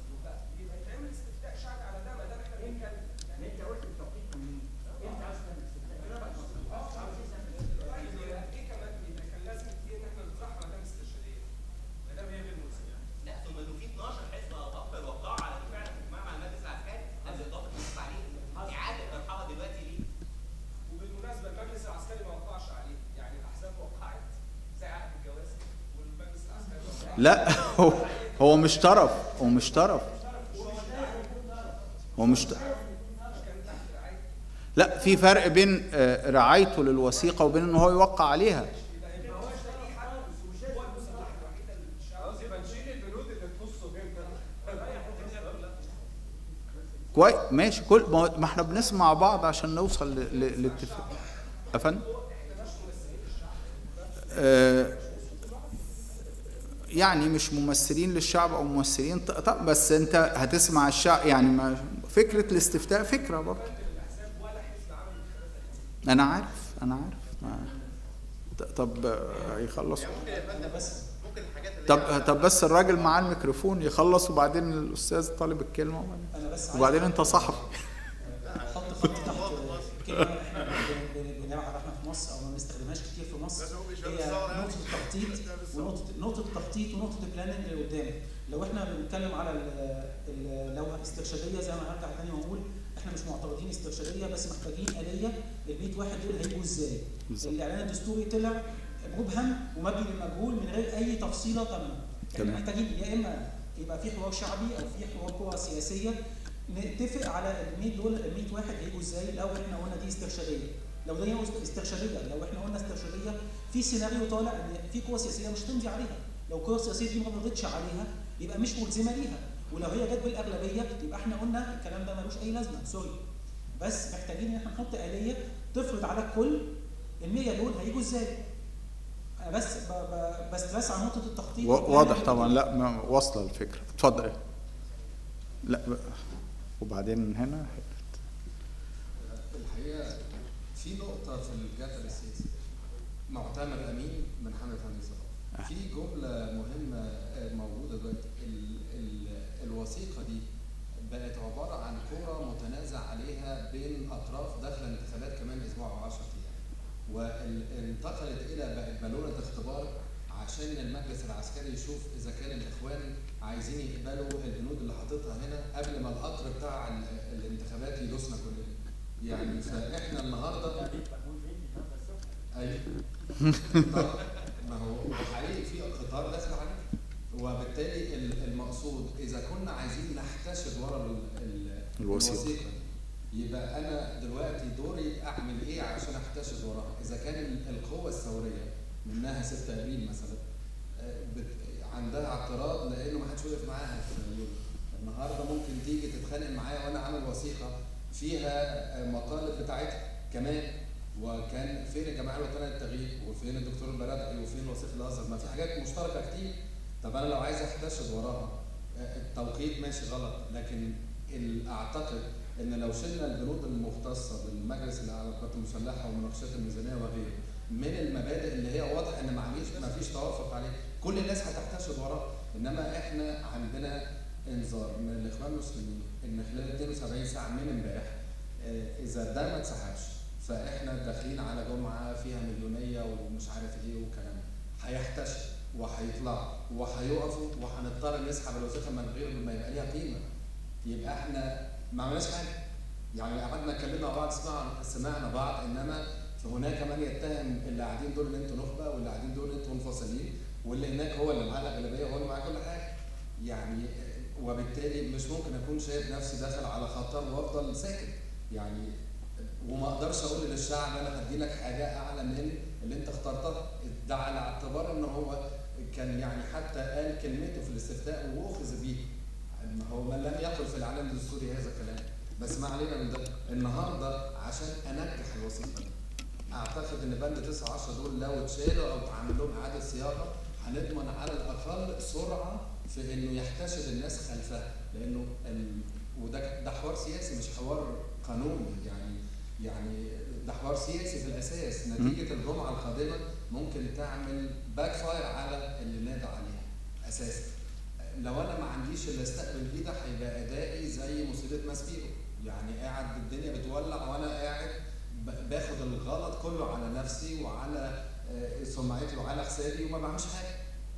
لا ثم انه في 12 حزب او اكثر وقعوا على فعلا اجتماع مع المجلس العسكري قبل اضافه التعليم اعاده طرحها دلوقتي ليه؟ وبالمناسبه المجلس العسكري ما وقعش عليه يعني الاحزاب وقعت زي عقد الجواز والمجلس العسكري وقع لا هو هو مش طرف هو مش طرف هو مش طرف لا في فرق بين آه، رعايته للوثيقه وبين ان هو يوقع عليها يبقى نشيل البنود اللي تخصه كويس ماشي كل ما هو- ما احنا بنسمع بعض عشان نوصل ل- ل- لاتفاق افندم آه، يعني مش ممثلين للشعب او ممثلين ط- طب بس انت هتسمع الشعب يعني ما فكره الاستفتاء فكره برضه انا عارف انا عارف ما- ط- طب آه، هيخلصوا طب طب بس الراجل معاه الميكروفون يخلص وبعدين الاستاذ طالب الكلمه وبعدين انا بس عايز وبعدين انت صحفي احط خط تحت كلمه احنا بن- بن- بنلعبها احنا في مصر او ما بنستخدمهاش كتير في مصر هي نقطه التخطيط ونقطه نقطه التخطيط ونقطه البلاننج اللي قدام لو احنا بنتكلم على ال ال لو استرشاديه زي ما هرجع تاني واقول احنا مش معترضين استرشاديه بس محتاجين اليه ال 100 واحد دول هيجوا ازاي؟ بالظبط. الاعلان الدستوري طلع مبهم ومبني للمجهول من غير اي تفصيله تامه احنا تمام. محتاجين يا اما يبقى في حوار شعبي او في حوار قوى سياسيه نتفق على ال 100 دول ال 100 واحد هيجوا ازاي الاول احنا قلنا دي استرشاديه لو دي استرشاديه لو احنا قلنا استرشاديه في سيناريو طالع ان في قوى سياسيه مش هتمضي عليها لو القوى السياسيه دي ما رضتش عليها يبقى مش ملزمه ليها ولو هي جت بالاغلبيه يبقى احنا قلنا الكلام ده ملوش اي لازمه سوري بس محتاجين ان احنا نحط اليه تفرض على الكل ال 100 دول هيجوا ازاي أنا بس ب- ب- بسترس على نقطه التخطيط و- واضح طبعا لا ما واصله الفكره اتفضل إيه؟ لا ب- وبعدين هنا الحقيقه في نقطه في الجدل السياسي معتمر امين من حمله هندي صلاح في جمله مهمه آه، موجوده دلوقتي ال- ال- الوثيقه دي بقت عباره عن كره متنازع عليها بين اطراف داخل الانتخابات كمان اسبوع او 10 ايام وانتقلت الى بقت بالونه اختبار عشان المجلس العسكري يشوف اذا كان الاخوان عايزين يقبلوا البنود اللي حاططها هنا قبل ما القطر بتاع ال- الانتخابات يدوسنا كلنا يعني فاحنا النهارده ايوه طب ما هو حقيقي في قطار داخل عليه وبالتالي ال- المقصود اذا كنا عايزين نحتشد ورا ال- ال- الوثيقة. الوثيقه يبقى انا دلوقتي دوري اعمل ايه عشان احتشد وراها اذا كان ال- القوه الثوريه منها 6 ابريل مثلا آه، بت- عندها اعتراض لانه ما حدش وقف معاها في اليوم النهارده ممكن تيجي تتخانق معايا وانا عامل وثيقه فيها آه، مطالب بتاعتها كمان وكان فين الجماعه الوطنيه للتغيير وفين الدكتور البرادعي وفين وثيقه الازهر ما في حاجات مشتركه كتير طب انا لو عايز احتشد وراها آه، التوقيت ماشي غلط لكن ال- اعتقد ان لو شلنا البنود المختصه بالمجلس الاعلى للقوات المسلحه ومناقشات الميزانيه وغيره من المبادئ اللي هي واضح ان معليش ما فيش توافق عليه كل الناس هتحتشد وراه انما احنا عندنا انذار من الاخوان المسلمين ان خلال 72 ساعه من امبارح آه، اذا ده ما اتسحبش فاحنا داخلين على جمعه فيها مليونيه ومش عارف ايه وكلام هيحتشد وهيطلعوا وهيقفوا وهنضطر نسحب الوثيقه من غير ما يبقى ليها قيمه يبقى احنا ما عملناش حاجه يعني قعدنا اتكلمنا مع بعض سمعنا سمعنا بعض انما فهناك من يتهم اللي قاعدين دول ان انتوا نخبه واللي قاعدين دول ان انتوا منفصلين واللي هناك هو اللي معاه الاغلبيه وهو اللي معاه كل حاجه يعني آه، وبالتالي مش ممكن اكون شايف نفسي داخل على خطر وافضل ساكت يعني وما اقدرش اقول للشعب انا هدي لك حاجه اعلى من اللي انت اخترتها ده على اعتبار ان هو كان يعني حتى قال كلمته في الاستفتاء واخذ بيه ما هو من لم يقل في الاعلام الدستوري هذا الكلام بس ما علينا من ده النهارده عشان انجح الوثيقه دي اعتقد ان بند 9 10 دول لو اتشالوا او اتعمل لهم اعاده صياغه هنضمن على الاقل سرعه في انه يحتشد الناس خلفها لانه ال... وده ده حوار سياسي مش حوار قانوني يعني يعني ده حوار سياسي في الاساس نتيجه الجمعه القادمه ممكن تعمل باك فاير على اللي نادى عليها اساسا لو انا ما عنديش اللي استقبل بيه ده هيبقى ادائي زي مصيبه ماسبيرو يعني قاعد الدنيا بتولع وانا قاعد ب- باخد الغلط كله على نفسي وعلى آه، سمعتي وعلى حسابي وما بعملش حاجه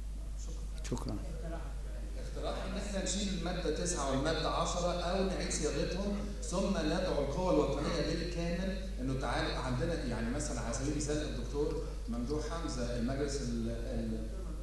شكرا اقتراح ان احنا نشيل الماده 9 والماده 10 او نعيد صياغتهم ثم ندعو القوى الوطنيه بالكامل انه تعالوا عندنا يعني مثلا على سبيل المثال الدكتور ممدوح حمزه المجلس ال ال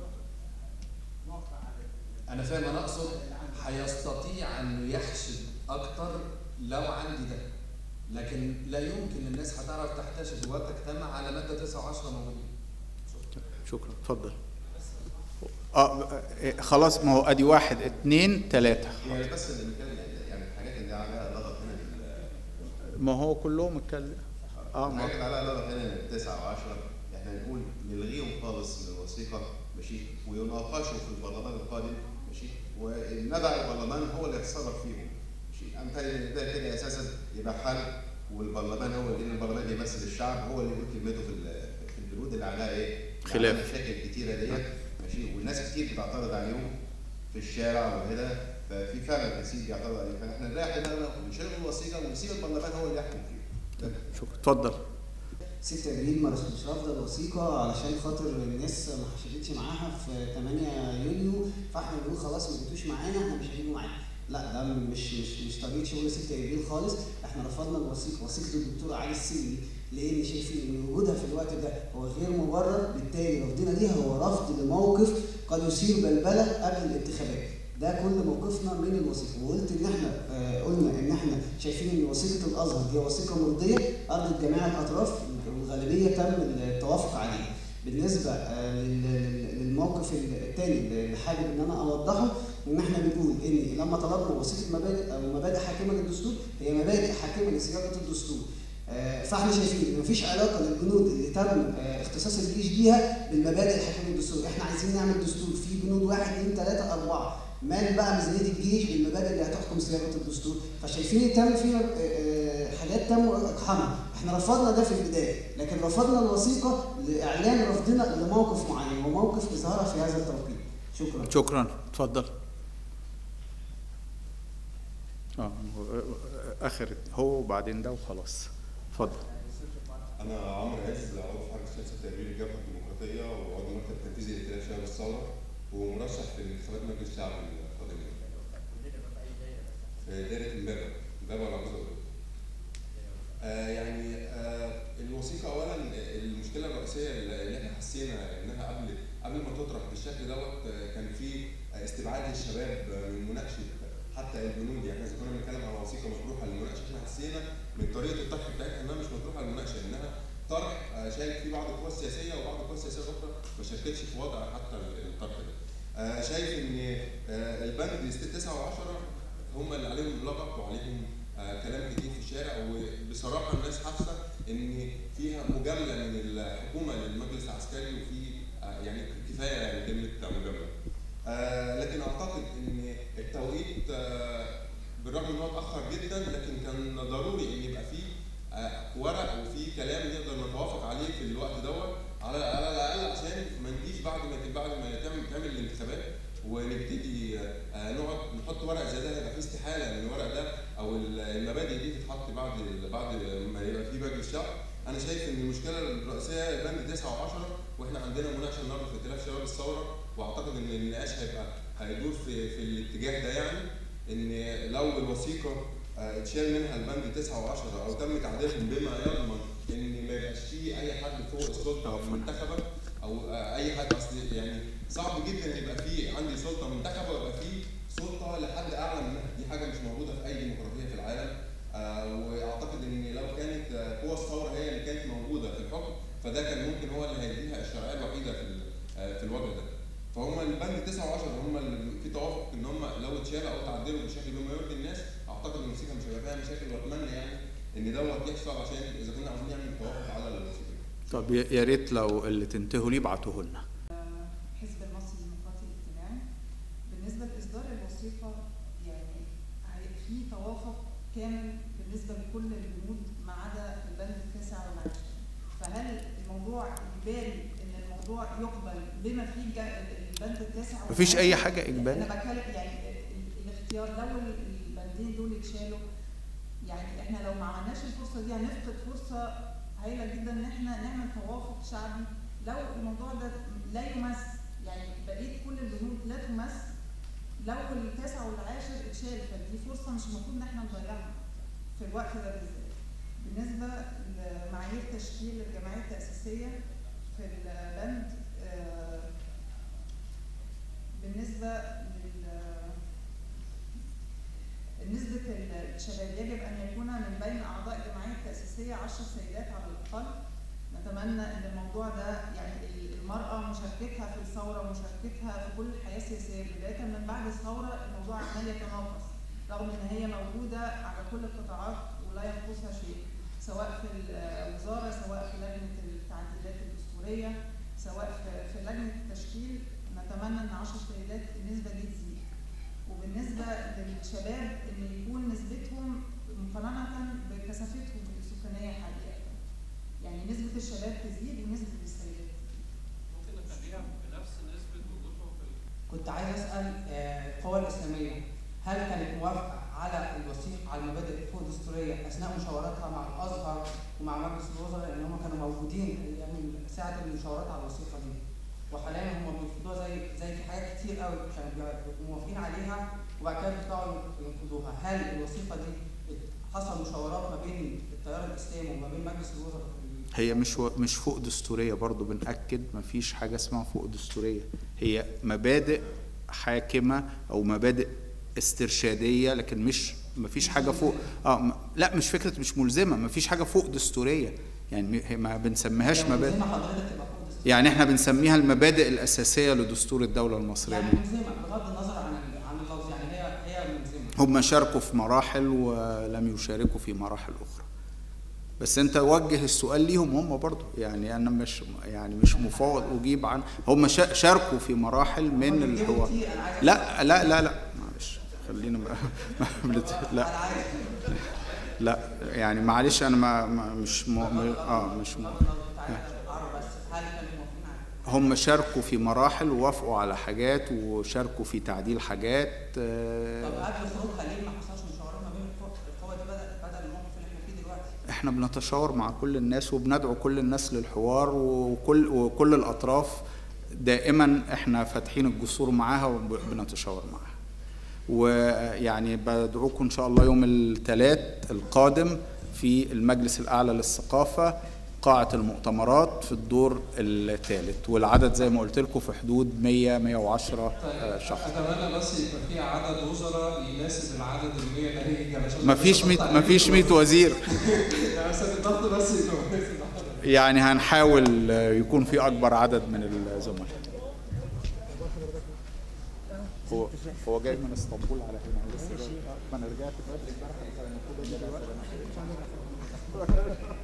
انا فاهم انا اقصد هيستطيع انه يحشد اكتر لو عندي ده لكن لا يمكن الناس هتعرف تحتشد وتجتمع على ماده 9 و10 موجودين شكرا اتفضل اه إيه، خلاص ما هو ادي واحد اتنين تلاته يعني بس اللي بنتكلم يعني- يعني الحاجات اللي عليها ضغط هنا بال- ما هو كلهم اتكلم اه الحاجات اللي ما عليها ضغط هنا تسعة وعشرة احنا نقول نلغيهم خالص من الوثيقة ماشي ويناقشوا في البرلمان القادم ماشي وندع البرلمان هو اللي يتصرف فيهم ماشي أمثال ده كده اساسا يبقى حل والبرلمان هو لان البرلمان بيمثل الشعب هو اللي يقول كلمته في ال- في البنود اللي عليها ايه؟ خلاف. اللي عليها مشاكل كتيره ديت ماشي والناس كتير بتعترض عليهم في الشارع وكده ففي فعلا كتير بيعترض عليه فاحنا نريح دماغنا ونشيل الوثيقه ونسيب البرلمان هو اللي يحكم فيه شكرا اتفضل 6 ابريل ما مش رافضه الوثيقه علشان خاطر الناس ما حشدتش معاها في 8 يونيو فاحنا بنقول خلاص ما جيتوش معانا احنا مش هنيجوا معاكم لا ده مش مش مش طريقه شغل 6 ابريل خالص احنا رفضنا الوثيقه وثيقه الدكتور علي السلمي لان شايفين ان وجودها في الوقت ده هو غير مبرر بالتالي رفضنا ليها هو رفض لموقف قد يثير بلبله قبل الانتخابات ده كل موقفنا من الوثيقه وقلت ان احنا آه قلنا ان احنا شايفين ان وثيقه الازهر هي وثيقه مرضيه ارضت جميع الاطراف والغالبيه تم التوافق عليها بالنسبه آه لل- لل- للموقف الثاني اللي حابب ان انا اوضحه ان احنا بنقول ان لما طلبنا وثيقه مبادئ او مبادئ حاكمه للدستور هي مبادئ حاكمه لصياغه الدستور آه، فاحنا شايفين ان مفيش علاقه للبنود اللي تم آه، اختصاص الجيش بيها بالمبادئ الحاكمه للدستور، احنا عايزين نعمل دستور فيه بنود واحد اثنين ثلاثه اربعه، مال بقى ميزانيه الجيش بالمبادئ اللي هتحكم صياغه الدستور، فشايفين تم فيها آه، آه، حاجات الهيئات تم اقحامها احنا رفضنا ده في البدايه لكن رفضنا الوثيقه لاعلان رفضنا لموقف معين وموقف اظهارها في هذا التوقيت شكرا شكرا اتفضل اه هو- اخر هو وبعدين ده وخلاص اتفضل انا عمرو عز عضو في حركه سياسه تأمين الجبهه الديمقراطيه وعضو مركز تنفيذي لائتلاف شباب الثوره ومرشح في انتخابات مجلس الشعب القادمه. في دايره امبابه امبابه ولا جزء آه يعني آه الوثيقه اولا المشكله الرئيسيه اللي احنا حسينا انها قبل قبل ما تطرح بالشكل دوت آه، كان في آه، استبعاد الشباب آه، من مناقشه حتى البنود يعني اذا كنا بنتكلم على وثيقه مطروحه للمناقشه احنا حسينا من طريقه الطرح بتاعتها انها مش مطروحه للمناقشه انها طرح آه، شارك فيه بعض القوى السياسيه وبعض القوى السياسيه الاخرى ما شاركتش في وضع حتى الطرح ده. آه، شايف ان آه، البند 9 و10 هم اللي عليهم لغط وعليهم آه، كلام كتير في الشارع وبصراحه الناس حاسه ان فيها مجامله من الحكومه للمجلس العسكري وفي آه، يعني كفايه يعني كلمه مجامله. آه، لكن اعتقد ان التوقيت آه، بالرغم ان هو اتاخر جدا لكن كان ضروري ان يبقى فيه آه، ورق وفي كلام نقدر نتوافق عليه في الوقت دوت على على الاقل عشان ما نجيش بعد ما بعد ما تعمل تعمل الانتخابات ونبتدي آه، نقعد نحط ورق زي ده هيبقى في استحاله ان الورق ده او المبادئ دي تتحط بعد بعد ما يبقى في مجلس الشعب انا شايف ان المشكله الرئيسيه بند 9 و10 واحنا عندنا مناقشه النهارده في ائتلاف شباب الثوره واعتقد ان النقاش هيبقى هيدور في في الاتجاه ده يعني ان لو الوثيقه آه، اتشال منها البند 9 و10 او تم تعديلهم بما يضمن ان ما يبقاش فيه اي حد فوق السلطه المنتخبه او آه، اي حد اصل يعني صعب جدا ان يبقى فيه عندي سلطه منتخبه ويبقى فيه سلطه لحد اعلى منها دي حاجه مش موجوده في اي ديمقراطيه في العالم آه، واعتقد ان لو كانت آه، قوى الثوره هي اللي كانت موجوده في الحكم فده كان ممكن هو اللي هيديها الشرعيه الوحيده في ال- آه، في الوضع ده فهم البند 9 و10 هم اللي في توافق ان هم لو اتشالوا او تعدلوا بشكل بما يرضي الناس اعتقد ان الموسيقى مش هيبقى فيها مشاكل واتمنى يعني ان دوت يحصل عشان اذا كنا عاوزين نعمل توافق على الموسيقى طب يا يا ريت لو اللي تنتهوا ليه ابعتوه لنا حزب المصري الديمقراطي الاجتماعي بالنسبه لاصدار الوثيقه يعني هي- في توافق كامل بالنسبه لكل البنود ما عدا البند التاسع والعاشر فهل الموضوع اجباري ان الموضوع يقبل بما فيه الج- البند التاسع مفيش أي والعاشر؟ حاجة إجباري. انا بتكلم يعني ال- الاختيار لو ال- البندين دول اتشالوا يعني احنا لو ما عملناش الفرصه دي هنفقد فرصه هايله جدا ان احنا نعمل توافق شعبي لو الموضوع ده لا يمس يعني بقيه كل البنود لا تمس لو التاسع والعاشر اتشال فدي فرصه مش المفروض ان احنا نضيعها في الوقت ده بالذات. بالنسبه لمعايير تشكيل الجمعيه التاسيسيه في البند آه، بالنسبه لل نسبة الشباب يجب أن يكون من بين أعضاء الجمعية التأسيسية 10 سيدات على الأقل نتمنى أن الموضوع ده يعني المرأة مشاركتها في الثورة ومشاركتها في كل الحياة السياسية بداية من بعد الثورة الموضوع عمال يتناقص رغم أن هي موجودة على كل القطاعات ولا ينقصها شيء سواء في الوزارة سواء في لجنة التعديلات الدستورية سواء في- في لجنة التشكيل نتمنى أن 10 سيدات النسبة دي تزيد وبالنسبة للشباب إن يكون نسبتهم مقارنة بكثافتهم السكانية حاليا يعني نسبة الشباب تزيد ونسبة السيدات ممكن نخليها بنفس نسبة وجودهم في كنت عايز اسال آه، القوى الاسلاميه هل كانت موافقه على الوثيقه على المبادئ الفوق الدستوريه اثناء مشاوراتها مع الازهر ومع مجلس الوزراء لان هم كانوا موجودين من ساعه المشاورات على الوثيقه دي وحاليا هم بيرفضوها زي زي في حاجات كتير قوي كانوا بيبقوا موافقين عليها وبعد كده بيطلعوا ينقضوها هل الوثيقه دي حصل مشاورات ما بين التيار الاسلامي وما بين مجلس الوزراء في هي مش و... مش فوق دستوريه برضو بنأكد مفيش حاجه اسمها فوق دستوريه هي مبادئ حاكمه او مبادئ استرشاديه لكن مش مفيش حاجه فوق اه م... لا مش فكره مش ملزمه مفيش حاجه فوق دستوريه يعني م- هي ما بنسميهاش هي مبادئ ملزمة حضرتك تبقى فوق دستورية. يعني احنا بنسميها المبادئ الاساسيه لدستور الدوله المصريه يعني ملزمه بغض النظر عن عن اللفظ يعني هي هي ملزمه هم شاركوا في مراحل ولم يشاركوا في مراحل اخرى بس انت وجه السؤال ليهم هم برضو يعني انا مش يعني مش مفوض اجيب عن هم شا- شاركوا في مراحل من الحوار لا لا لا لا معلش خلينا بقى ما بنت- لا لا يعني معلش انا ما ما- مش م... م- اه مش م... العرب بس هل كانوا موافقين عليه؟ هم شاركوا في مراحل ووافقوا على حاجات وشاركوا في تعديل حاجات آه، طب قبل خروجها ليه ما حصلش مشاورات ما بين القوى القوى دي بدل بدل الموقف اللي احنا فيه دلوقتي؟ احنا بنتشاور مع كل الناس وبندعو كل الناس للحوار وكل وكل الاطراف دائما احنا فاتحين الجسور معاها وبنتشاور معاها ويعني بدعوكم ان شاء الله يوم الثلاث القادم في المجلس الاعلى للثقافه قاعة المؤتمرات في الدور الثالث والعدد زي ما قلت لكم في حدود 100 110 آه، شخص اتمنى بس يبقى في عدد وزراء يناسب العدد ال 100 اللي هيجي علشان مفيش 100 مفيش 100 وزير يعني عشان الضغط بس يبقى مناسب يعني هنحاول آه، يكون في اكبر عدد من الزملاء هو هو جاي من اسطنبول على هنا لسه جاي. ما انا رجعت بدري امبارح كان المفروض اجي دلوقتي